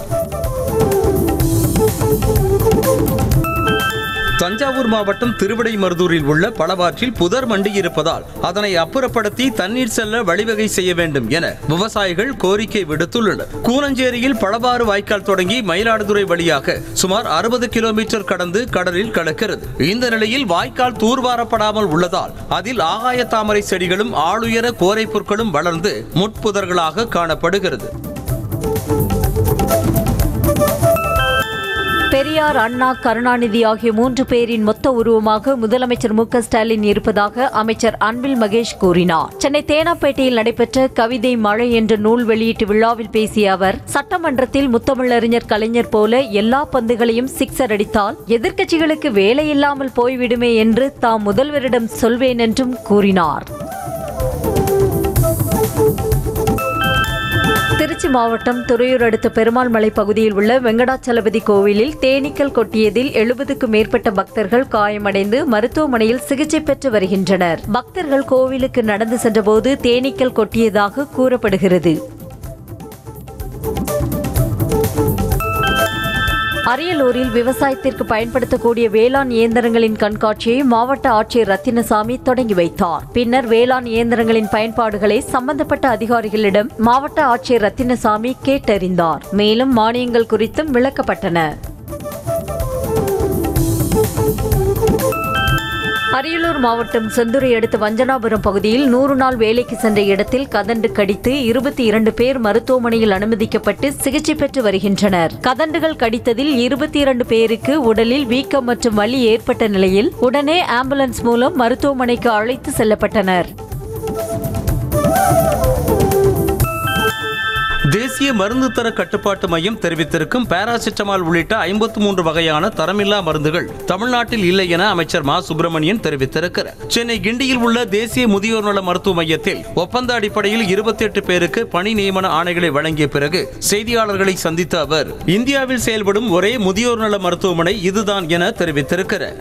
தஞ்சாவூர் மாவட்டம் திருவிடைமருதூரில் உள்ள பலவாற்றில் புதர் மண்டி இருப்பதால் அதனை அப்புறப்படுத்தி தண்ணீர் செல்ல வழிவகை செய்ய வேண்டும் என விவசாயிகள் கோரிக்கை விடுத்துள்ளனர் கூனஞ்சேரியில் பழவாறு வாய்க்கால் தொடங்கி மயிலாடுதுறை வழியாக சுமார் அறுபது கிலோமீட்டர் கடந்து கடலில் கலக்கிறது இந்த நிலையில் வாய்க்கால் தூர்வாரப்படாமல் உள்ளதால் அதில் ஆகாய தாமரை செடிகளும் ஆளுயர கோரை புற்களும் வளர்ந்து முட்புதர்களாக காணப்படுகிறது பெரியார் அண்ணா கருணாநிதி ஆகிய மூன்று பேரின் மொத்த உருவமாக முதலமைச்சர் மு க ஸ்டாலின் இருப்பதாக அமைச்சர் அன்பில் மகேஷ் கூறினார் சென்னை தேனாப்பேட்டையில் நடைபெற்ற கவிதை மழை என்ற நூல் வெளியீட்டு விழாவில் பேசிய அவர் சட்டமன்றத்தில் முத்தமிழறிஞர் கலைஞர் போல எல்லா பந்துகளையும் சிக்ஸர் அடித்தால் எதிர்க்கட்சிகளுக்கு வேலையில்லாமல் போய்விடுமே என்று தாம் முதல்வரிடம் சொல்வேன் என்றும் கூறினார் திருச்சி மாவட்டம் துறையூர் அடுத்த பெருமாள் மலை பகுதியில் உள்ள வெங்கடாச்சலபதி கோவிலில் தேனீக்கள் கொட்டியதில் எழுபதுக்கும் மேற்பட்ட பக்தர்கள் காயமடைந்து மருத்துவமனையில் சிகிச்சை பெற்று வருகின்றனர் பக்தர்கள் கோவிலுக்கு நடந்து சென்றபோது தேனீக்கள் கொட்டியதாக கூறப்படுகிறது அரியலூரில் விவசாயத்திற்கு பயன்படுத்தக்கூடிய வேளாண் இயந்திரங்களின் கண்காட்சியை மாவட்ட ஆட்சியர் ரத்தினசாமி தொடங்கி வைத்தார் பின்னர் வேளாண் இயந்திரங்களின் பயன்பாடுகளை சம்பந்தப்பட்ட அதிகாரிகளிடம் மாவட்ட ஆட்சியர் ரத்தினசாமி கேட்டறிந்தார் மேலும் மானியங்கள் குறித்தும் விளக்கப்பட்டன அரியலூர் மாவட்டம் செந்துரை அடுத்த வஞ்சனாபுரம் பகுதியில் நூறு நாள் வேலைக்கு சென்ற இடத்தில் கதண்டு கடித்து இருபத்தி இரண்டு பேர் மருத்துவமனையில் அனுமதிக்கப்பட்டு சிகிச்சை பெற்று வருகின்றனர் கதண்டுகள் கடித்ததில் இருபத்தி இரண்டு பேருக்கு உடலில் வீக்கம் மற்றும் வலி ஏற்பட்ட நிலையில் உடனே ஆம்புலன்ஸ் மூலம் மருத்துவமனைக்கு அழைத்து செல்லப்பட்டனர் தேசிய மருந்து தர கட்டுப்பாட்டு மையம் தெரிவித்திருக்கும் பாராசிட்டமால் உள்ளிட்ட ஐம்பத்து மூன்று வகையான தரமில்லா மருந்துகள் தமிழ்நாட்டில் இல்லை என அமைச்சர் மா சுப்பிரமணியன் தெரிவித்திருக்கிறார் சென்னை கிண்டியில் உள்ள தேசிய முதியோர் நல மருத்துவ மையத்தில் ஒப்பந்த அடிப்படையில் இருபத்தி எட்டு பேருக்கு பணி நியமன ஆணைகளை வழங்கிய பிறகு செய்தியாளர்களை சந்தித்த அவர் இந்தியாவில் செயல்படும் ஒரே முதியோர் நல மருத்துவமனை இதுதான் என தெரிவித்திருக்கிறார்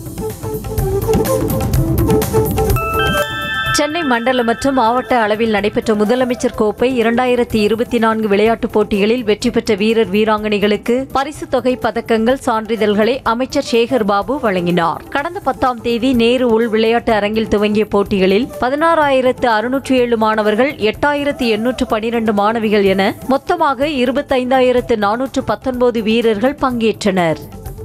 சென்னை மண்டல மற்றும் மாவட்ட அளவில் நடைபெற்ற முதலமைச்சர் கோப்பை இரண்டாயிரத்தி இருபத்தி நான்கு விளையாட்டுப் போட்டிகளில் வெற்றி பெற்ற வீரர் வீராங்கனைகளுக்கு பரிசுத் தொகை பதக்கங்கள் சான்றிதழ்களை அமைச்சர் சேகர் பாபு வழங்கினார் கடந்த பத்தாம் தேதி நேரு உள் விளையாட்டு அரங்கில் துவங்கிய போட்டிகளில் பதினாறாயிரத்து அறுநூற்று ஏழு மாணவர்கள் எட்டாயிரத்து எண்ணூற்று பனிரெண்டு மாணவிகள் என மொத்தமாக இருபத்தைந்தாயிரத்து நானூற்று பத்தொன்பது வீரர்கள் பங்கேற்றனர்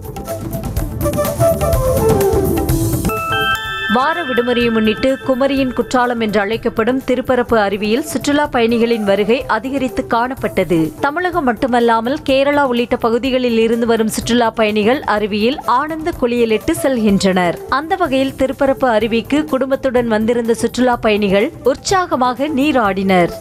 வார விடுமுறையை முன்னிட்டு குமரியின் குற்றாலம் என்று அழைக்கப்படும் திருப்பரப்பு அருவியில் சுற்றுலா பயணிகளின் வருகை அதிகரித்து காணப்பட்டது தமிழகம் மட்டுமல்லாமல் கேரளா உள்ளிட்ட பகுதிகளில் இருந்து வரும் சுற்றுலா பயணிகள் அருவியில் ஆனந்த குளியலிட்டு செல்கின்றனர் அந்த வகையில் திருப்பரப்பு அருவிக்கு குடும்பத்துடன் வந்திருந்த சுற்றுலா பயணிகள் உற்சாகமாக நீராடினர்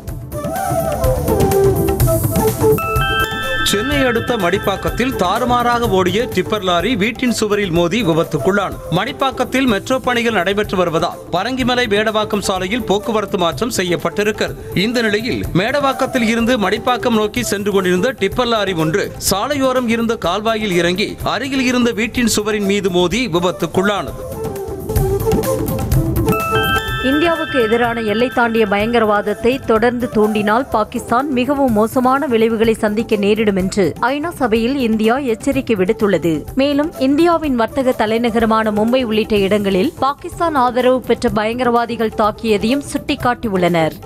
சென்னை அடுத்த மடிப்பாக்கத்தில் தாறுமாறாக ஓடிய டிப்பர் லாரி வீட்டின் சுவரில் மோதி விபத்துக்குள்ளானது மடிப்பாக்கத்தில் மெட்ரோ பணிகள் நடைபெற்று வருவதால் பரங்கிமலை மேடவாக்கம் சாலையில் போக்குவரத்து மாற்றம் செய்யப்பட்டிருக்கிறது இந்த நிலையில் மேடவாக்கத்தில் இருந்து மடிப்பாக்கம் நோக்கி சென்று கொண்டிருந்த டிப்பர் லாரி ஒன்று சாலையோரம் இருந்த கால்வாயில் இறங்கி அருகில் இருந்த வீட்டின் சுவரின் மீது மோதி விபத்துக்குள்ளானது இந்தியாவுக்கு எதிரான எல்லை தாண்டிய பயங்கரவாதத்தை தொடர்ந்து தூண்டினால் பாகிஸ்தான் மிகவும் மோசமான விளைவுகளை சந்திக்க நேரிடும் என்று ஐநா சபையில் இந்தியா எச்சரிக்கை விடுத்துள்ளது மேலும் இந்தியாவின் வர்த்தக தலைநகரமான மும்பை உள்ளிட்ட இடங்களில் பாகிஸ்தான் ஆதரவு பெற்ற பயங்கரவாதிகள் தாக்கியதையும் சுட்டிக்காட்டியுள்ளனர்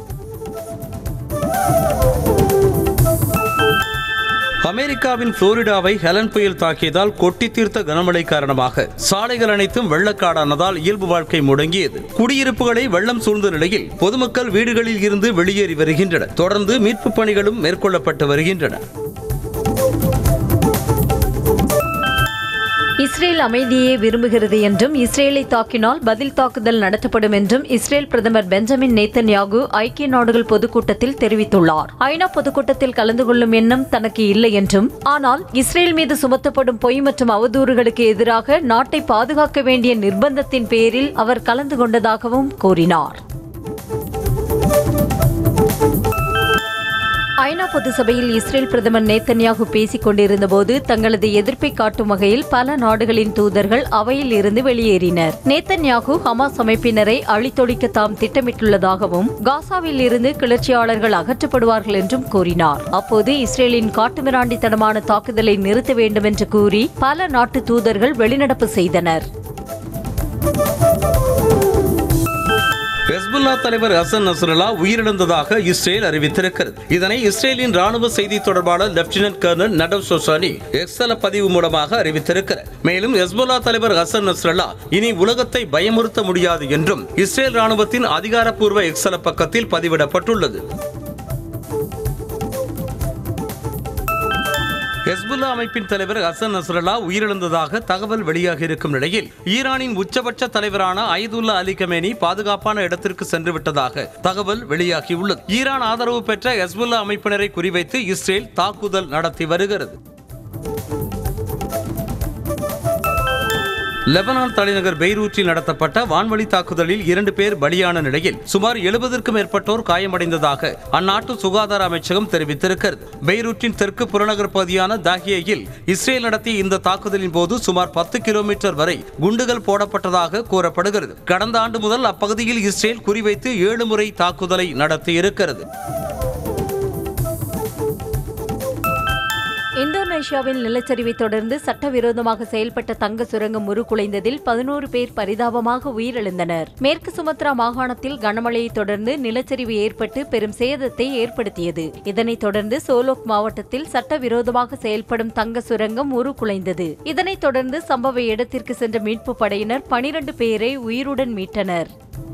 அமெரிக்காவின் புளோரிடாவை ஹெலன் புயல் தாக்கியதால் கொட்டி தீர்த்த கனமழை காரணமாக சாலைகள் அனைத்தும் வெள்ளக்காடானதால் இயல்பு வாழ்க்கை முடங்கியது குடியிருப்புகளை வெள்ளம் சூழ்ந்த நிலையில் பொதுமக்கள் வீடுகளில் இருந்து வெளியேறி வருகின்றனர் தொடர்ந்து மீட்புப் பணிகளும் மேற்கொள்ளப்பட்டு வருகின்றன இஸ்ரேல் அமைதியை விரும்புகிறது என்றும் இஸ்ரேலை தாக்கினால் பதில் தாக்குதல் நடத்தப்படும் என்றும் இஸ்ரேல் பிரதமர் பெஞ்சமின் நேத்தன்யாகு ஐக்கிய நாடுகள் பொதுக்கூட்டத்தில் தெரிவித்துள்ளார் ஐநா பொதுக்கூட்டத்தில் கலந்து கொள்ளும் எண்ணம் தனக்கு இல்லை என்றும் ஆனால் இஸ்ரேல் மீது சுமத்தப்படும் பொய் மற்றும் அவதூறுகளுக்கு எதிராக நாட்டை பாதுகாக்க வேண்டிய நிர்பந்தத்தின் பேரில் அவர் கலந்து கொண்டதாகவும் கூறினார் ஐநா பொது சபையில் இஸ்ரேல் பிரதமர் நேத்தன்யாகு பேசிக் கொண்டிருந்தபோது தங்களது எதிர்ப்பை காட்டும் வகையில் பல நாடுகளின் தூதர்கள் அவையில் இருந்து வெளியேறினர் நேத்தன்யாகு ஹமாஸ் அமைப்பினரை அழித்தொழிக்க தாம் திட்டமிட்டுள்ளதாகவும் காசாவில் இருந்து கிளர்ச்சியாளர்கள் அகற்றப்படுவார்கள் என்றும் கூறினார் அப்போது இஸ்ரேலின் காட்டுமிராண்டித்தனமான தாக்குதலை நிறுத்த வேண்டும் என்று கூறி பல நாட்டு தூதர்கள் வெளிநடப்பு செய்தனர் ஹெஸ்புல்லா தலைவர் ஹசன் நஸ்ரல்லா உயிரிழந்ததாக இஸ்ரேல் அறிவித்திருக்கிறது இதனை இஸ்ரேலின் ராணுவ செய்தி தொடர்பாளர் லெப்டினன்ட் கர்னல் நடவ் சோசானி எக்ஸல பதிவு மூலமாக அறிவித்திருக்கிறார் மேலும் ஹெஸ்புல்லா தலைவர் ஹசன் நஸ்ரல்லா இனி உலகத்தை பயமுறுத்த முடியாது என்றும் இஸ்ரேல் ராணுவத்தின் அதிகாரப்பூர்வ எக்ஸல பக்கத்தில் பதிவிடப்பட்டுள்ளது ஹெஸ்புல்லா அமைப்பின் தலைவர் ஹசன் நஸ்ரல்லா உயிரிழந்ததாக தகவல் வெளியாகி இருக்கும் நிலையில் ஈரானின் உச்சபட்ச தலைவரான ஐதுல்லா அலி கமேனி பாதுகாப்பான இடத்திற்கு சென்று விட்டதாக தகவல் வெளியாகியுள்ளது ஈரான் ஆதரவு பெற்ற ஹெஸ்புல்லா அமைப்பினரை குறிவைத்து இஸ்ரேல் தாக்குதல் நடத்தி வருகிறது லெபனான் தலைநகர் பெய்ரூட்டில் நடத்தப்பட்ட வான்வழி தாக்குதலில் இரண்டு பேர் பலியான நிலையில் சுமார் எழுபதற்கும் மேற்பட்டோர் காயமடைந்ததாக அந்நாட்டு சுகாதார அமைச்சகம் தெரிவித்திருக்கிறது பெய்ரூட்டின் தெற்கு புறநகர் பகுதியான தாகியையில் இஸ்ரேல் நடத்திய இந்த தாக்குதலின் போது சுமார் பத்து கிலோமீட்டர் வரை குண்டுகள் போடப்பட்டதாக கூறப்படுகிறது கடந்த ஆண்டு முதல் அப்பகுதியில் இஸ்ரேல் குறிவைத்து ஏழு முறை தாக்குதலை நடத்தியிருக்கிறது இந்தோனேஷியாவில் நிலச்சரிவை தொடர்ந்து சட்டவிரோதமாக செயல்பட்ட தங்க சுரங்கம் உருக்குலைந்ததில் பதினோரு பேர் பரிதாபமாக உயிரிழந்தனர் மேற்கு சுமத்ரா மாகாணத்தில் கனமழையை தொடர்ந்து நிலச்சரிவு ஏற்பட்டு பெரும் சேதத்தை ஏற்படுத்தியது இதனைத் தொடர்ந்து சோலோக் மாவட்டத்தில் சட்டவிரோதமாக செயல்படும் தங்க சுரங்கம் உருக்குலைந்தது இதனைத் தொடர்ந்து சம்பவ இடத்திற்கு சென்ற மீட்புப் படையினர் பனிரண்டு பேரை உயிருடன் மீட்டனர்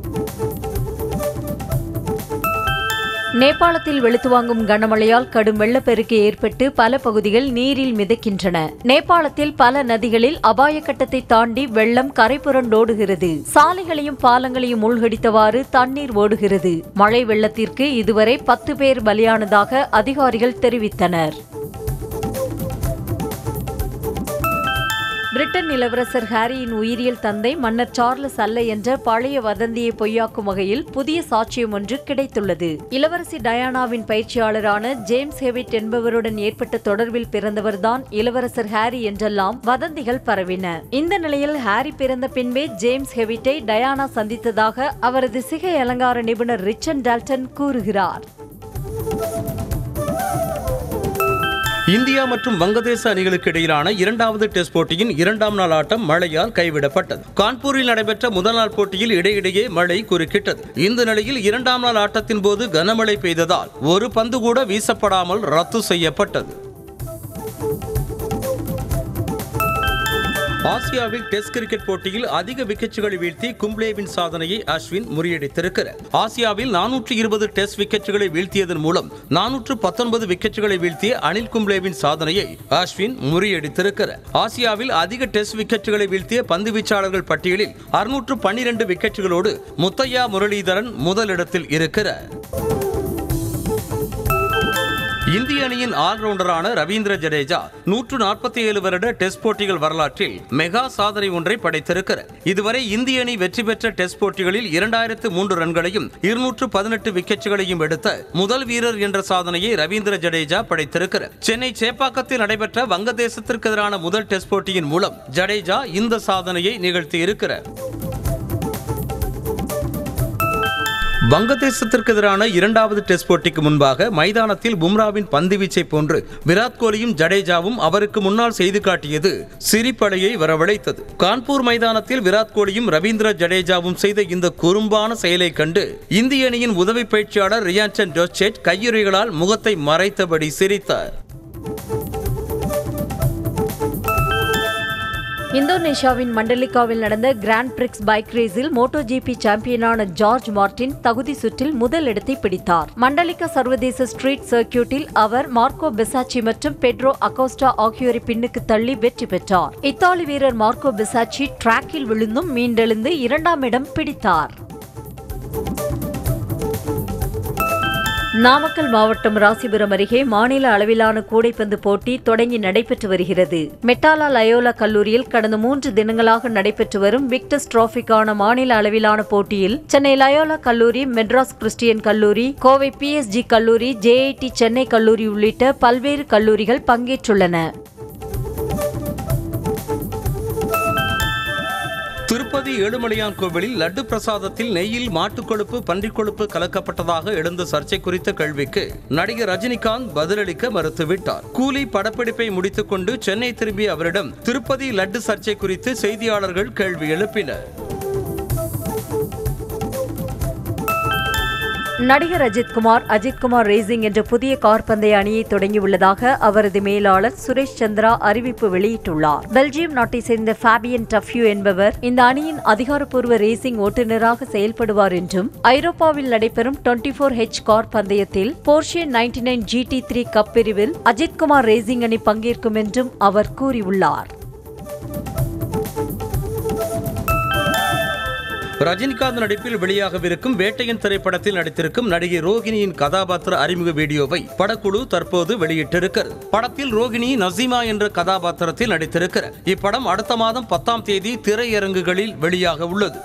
நேபாளத்தில் வெளுத்து வாங்கும் கனமழையால் கடும் வெள்ளப்பெருக்கு ஏற்பட்டு பல பகுதிகள் நீரில் மிதக்கின்றன நேபாளத்தில் பல நதிகளில் அபாய கட்டத்தை தாண்டி வெள்ளம் கரை புரண்டோடுகிறது சாலைகளையும் பாலங்களையும் மூழ்கடித்தவாறு தண்ணீர் ஓடுகிறது மழை வெள்ளத்திற்கு இதுவரை பத்து பேர் பலியானதாக அதிகாரிகள் தெரிவித்தனர் பிரிட்டன் இளவரசர் ஹாரியின் உயிரியல் தந்தை மன்னர் சார்லஸ் அல்ல என்ற பழைய வதந்தியை பொய்யாக்கும் வகையில் புதிய சாட்சியம் ஒன்று கிடைத்துள்ளது இளவரசி டயானாவின் பயிற்சியாளரான ஜேம்ஸ் ஹெவிட் என்பவருடன் ஏற்பட்ட தொடர்பில் பிறந்தவர்தான் இளவரசர் ஹாரி என்றெல்லாம் வதந்திகள் பரவின இந்த நிலையில் ஹாரி பிறந்த பின்பே ஜேம்ஸ் ஹெவிட்டை டயானா சந்தித்ததாக அவரது சிகை அலங்கார நிபுணர் ரிச்சன் டால்டன் கூறுகிறார் இந்தியா மற்றும் வங்கதேச அணிகளுக்கு இடையிலான இரண்டாவது டெஸ்ட் போட்டியின் இரண்டாம் நாள் ஆட்டம் மழையால் கைவிடப்பட்டது கான்பூரில் நடைபெற்ற முதல் நாள் போட்டியில் இடையிடையே மழை குறுக்கிட்டது இந்த நிலையில் இரண்டாம் நாள் ஆட்டத்தின் போது கனமழை பெய்ததால் ஒரு பந்து கூட வீசப்படாமல் ரத்து செய்யப்பட்டது ஆசியாவில் டெஸ்ட் கிரிக்கெட் போட்டியில் அதிக விக்கெட்டுகளை வீழ்த்தி கும்ப்ளேவின் சாதனையை அஸ்வின் முறியடித்திருக்கிறார் ஆசியாவில் நானூற்று இருபது டெஸ்ட் விக்கெட்டுகளை வீழ்த்தியதன் மூலம் நானூற்று பத்தொன்பது விக்கெட்டுகளை வீழ்த்திய அனில் கும்ப்ளேவின் சாதனையை அஸ்வின் முறியடித்திருக்கிறார் ஆசியாவில் அதிக டெஸ்ட் விக்கெட்டுகளை வீழ்த்திய பந்து வீச்சாளர்கள் பட்டியலில் அறுநூற்று பன்னிரண்டு விக்கெட்டுகளோடு முத்தையா முரளிதரன் முதலிடத்தில் இருக்கிறார் இந்திய அணியின் ஆல்ரவுண்டரான ரவீந்திர ஜடேஜா நூற்று நாற்பத்தி ஏழு வருட டெஸ்ட் போட்டிகள் வரலாற்றில் மெகா சாதனை ஒன்றை படைத்திருக்கிறார் இதுவரை இந்திய அணி வெற்றி பெற்ற டெஸ்ட் போட்டிகளில் இரண்டாயிரத்து மூன்று ரன்களையும் இருநூற்று பதினெட்டு விக்கெட்டுகளையும் எடுத்த முதல் வீரர் என்ற சாதனையை ரவீந்திர ஜடேஜா படைத்திருக்கிறார் சென்னை சேப்பாக்கத்தில் நடைபெற்ற வங்கதேசத்திற்கு எதிரான முதல் டெஸ்ட் போட்டியின் மூலம் ஜடேஜா இந்த சாதனையை நிகழ்த்தியிருக்கிறார் வங்கதேசத்திற்கு எதிரான இரண்டாவது டெஸ்ட் போட்டிக்கு முன்பாக மைதானத்தில் பும்ராவின் பந்துவீச்சை போன்று விராட் கோலியும் ஜடேஜாவும் அவருக்கு முன்னால் செய்து காட்டியது சிரிப்படையை வரவழைத்தது கான்பூர் மைதானத்தில் விராட் கோலியும் ரவீந்திர ஜடேஜாவும் செய்த இந்த குறும்பான செயலை கண்டு இந்திய அணியின் உதவி பயிற்சியாளர் ரியான்சன் டோச்செட் கையுறைகளால் முகத்தை மறைத்தபடி சிரித்தார் இந்தோனேஷியாவின் மண்டலிகாவில் நடந்த கிராண்ட் பிரிக்ஸ் பைக் ரேஸில் மோட்டோ ஜிபி சாம்பியனான ஜார்ஜ் மார்டின் தகுதி சுற்றில் முதல் இடத்தை பிடித்தார் மண்டலிகா சர்வதேச ஸ்ட்ரீட் சர்க்கியூட்டில் அவர் மார்க்கோ பெசாச்சி மற்றும் பெட்ரோ அகோஸ்டா ஆகியோரை பின்னுக்கு தள்ளி வெற்றி பெற்றார் இத்தாலி வீரர் மார்க்கோ பெசாச்சி டிராக்கில் விழுந்தும் மீண்டெழுந்து இரண்டாம் இடம் பிடித்தார் நாமக்கல் மாவட்டம் ராசிபுரம் அருகே மாநில அளவிலான கூடைப்பந்து போட்டி தொடங்கி நடைபெற்று வருகிறது மெட்டாலா லயோலா கல்லூரியில் கடந்த மூன்று தினங்களாக நடைபெற்று வரும் விக்டர்ஸ் டிராபிக்கான மாநில அளவிலான போட்டியில் சென்னை லயோலா கல்லூரி மெட்ராஸ் கிறிஸ்டியன் கல்லூரி கோவை பிஎஸ்ஜி கல்லூரி ஜேஐடி சென்னை கல்லூரி உள்ளிட்ட பல்வேறு கல்லூரிகள் பங்கேற்றுள்ளன திருப்பதி ஏழுமலையான் கோவிலில் லட்டு பிரசாதத்தில் நெய்யில் மாட்டுக் கொழுப்பு பன்றிக் கொழுப்பு கலக்கப்பட்டதாக எழுந்த சர்ச்சை குறித்த கேள்விக்கு நடிகர் ரஜினிகாந்த் பதிலளிக்க மறுத்துவிட்டார் கூலி படப்பிடிப்பை முடித்துக் கொண்டு சென்னை திரும்பிய அவரிடம் திருப்பதி லட்டு சர்ச்சை குறித்து செய்தியாளர்கள் கேள்வி எழுப்பினர் நடிகர் அஜித்குமார் அஜித்குமார் ரேசிங் என்ற புதிய கார் பந்தய அணியை தொடங்கியுள்ளதாக அவரது மேலாளர் சுரேஷ் சந்திரா அறிவிப்பு வெளியிட்டுள்ளார் பெல்ஜியம் நாட்டை சேர்ந்த ஃபேபியன் டஃப்யூ என்பவர் இந்த அணியின் அதிகாரப்பூர்வ ரேசிங் ஓட்டுநராக செயல்படுவார் என்றும் ஐரோப்பாவில் நடைபெறும் டுவெண்டி ஃபோர் ஹெச் கார் பந்தயத்தில் போர்ஷியன் ninety nine GT three cup பிரிவில் அஜித்குமார் ரேசிங் அணி பங்கேற்கும் என்றும் அவர் கூறியுள்ளார் ரஜினிகாந்த் நடிப்பில் வெளியாகவிருக்கும் வேட்டையன் திரைப்படத்தில் நடித்திருக்கும் நடிகை ரோகிணியின் கதாபாத்திர அறிமுக வீடியோவை படக்குழு தற்போது வெளியிட்டிருக்கிறது படத்தில் ரோகிணி நசீமா என்ற கதாபாத்திரத்தில் நடித்திருக்கிறார் இப்படம் அடுத்த மாதம் பத்தாம் தேதி திரையரங்குகளில் வெளியாக உள்ளது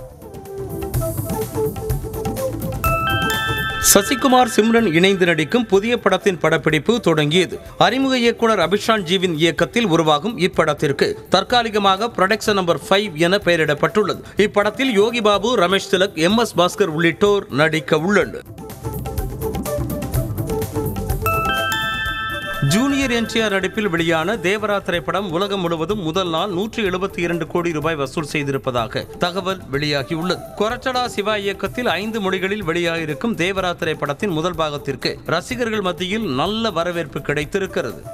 சசிகுமார் சிம்ரன் இணைந்து நடிக்கும் புதிய படத்தின் படப்பிடிப்பு தொடங்கியது அறிமுக இயக்குனர் அபிஷான் ஜீவின் இயக்கத்தில் உருவாகும் இப்படத்திற்கு தற்காலிகமாக புரொடக்ஷன் நம்பர் ஃபைவ் என பெயரிடப்பட்டுள்ளது இப்படத்தில் யோகி பாபு ரமேஷ் திலக் எம் எஸ் பாஸ்கர் உள்ளிட்டோர் நடிக்க உள்ளனர் ஜூனியர் என்டிஆர் நடிப்பில் வெளியான தேவரா திரைப்படம் உலகம் முழுவதும் முதல் நாள் நூற்றி எழுபத்தி இரண்டு கோடி ரூபாய் வசூல் செய்திருப்பதாக தகவல் வெளியாகியுள்ளது கொரச்சடா சிவா இயக்கத்தில் ஐந்து மொழிகளில் வெளியாகியிருக்கும் தேவரா திரைப்படத்தின் முதல் பாகத்திற்கு ரசிகர்கள் மத்தியில் நல்ல வரவேற்பு கிடைத்திருக்கிறது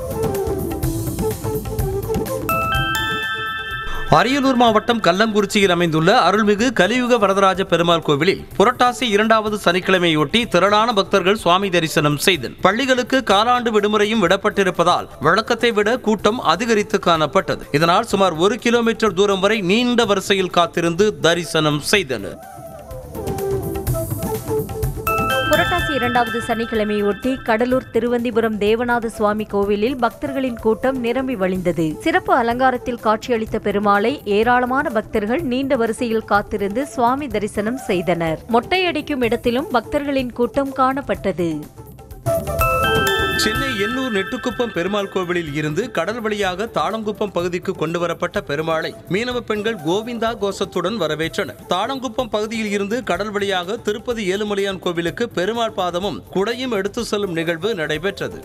அரியலூர் மாவட்டம் கல்லங்குறிச்சியில் அமைந்துள்ள அருள்மிகு கலியுக வரதராஜ பெருமாள் கோவிலில் புரட்டாசி இரண்டாவது சனிக்கிழமையொட்டி திரளான பக்தர்கள் சுவாமி தரிசனம் செய்தனர் பள்ளிகளுக்கு காலாண்டு விடுமுறையும் விடப்பட்டிருப்பதால் வழக்கத்தை விட கூட்டம் அதிகரித்து காணப்பட்டது இதனால் சுமார் ஒரு கிலோமீட்டர் தூரம் வரை நீண்ட வரிசையில் காத்திருந்து தரிசனம் செய்தனர் புரட்டாசி இரண்டாவது சனிக்கிழமையொட்டி கடலூர் திருவந்திபுரம் தேவநாத சுவாமி கோவிலில் பக்தர்களின் கூட்டம் நிரம்பி வழிந்தது சிறப்பு அலங்காரத்தில் காட்சியளித்த பெருமாளை ஏராளமான பக்தர்கள் நீண்ட வரிசையில் காத்திருந்து சுவாமி தரிசனம் செய்தனர் மொட்டையடிக்கும் இடத்திலும் பக்தர்களின் கூட்டம் காணப்பட்டது சென்னை எண்ணூர் நெட்டுக்குப்பம் பெருமாள் கோவிலில் இருந்து கடல் வழியாக தாளங்குப்பம் பகுதிக்கு கொண்டு வரப்பட்ட பெருமாளை மீனவ பெண்கள் கோவிந்தா கோஷத்துடன் வரவேற்றனர் தாளங்குப்பம் பகுதியில் இருந்து கடல் வழியாக திருப்பதி ஏழுமலையான் கோவிலுக்கு பெருமாள் பாதமும் குடையும் எடுத்து செல்லும் நிகழ்வு நடைபெற்றது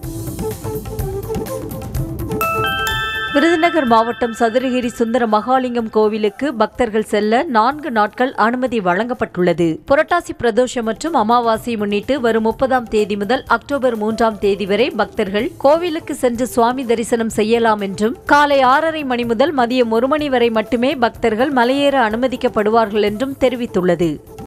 விருதுநகர் மாவட்டம் சதுரகிரி சுந்தர மகாலிங்கம் கோவிலுக்கு பக்தர்கள் செல்ல நான்கு நாட்கள் அனுமதி வழங்கப்பட்டுள்ளது புரட்டாசி பிரதோஷம் மற்றும் அமாவாசை முன்னிட்டு வரும் முப்பதாம் தேதி முதல் அக்டோபர் மூன்றாம் தேதி வரை பக்தர்கள் கோவிலுக்கு சென்று சுவாமி தரிசனம் செய்யலாம் என்றும் காலை ஆறரை மணி முதல் மதியம் ஒரு மணி வரை மட்டுமே பக்தர்கள் மலையேற அனுமதிக்கப்படுவார்கள் என்றும் தெரிவித்துள்ளது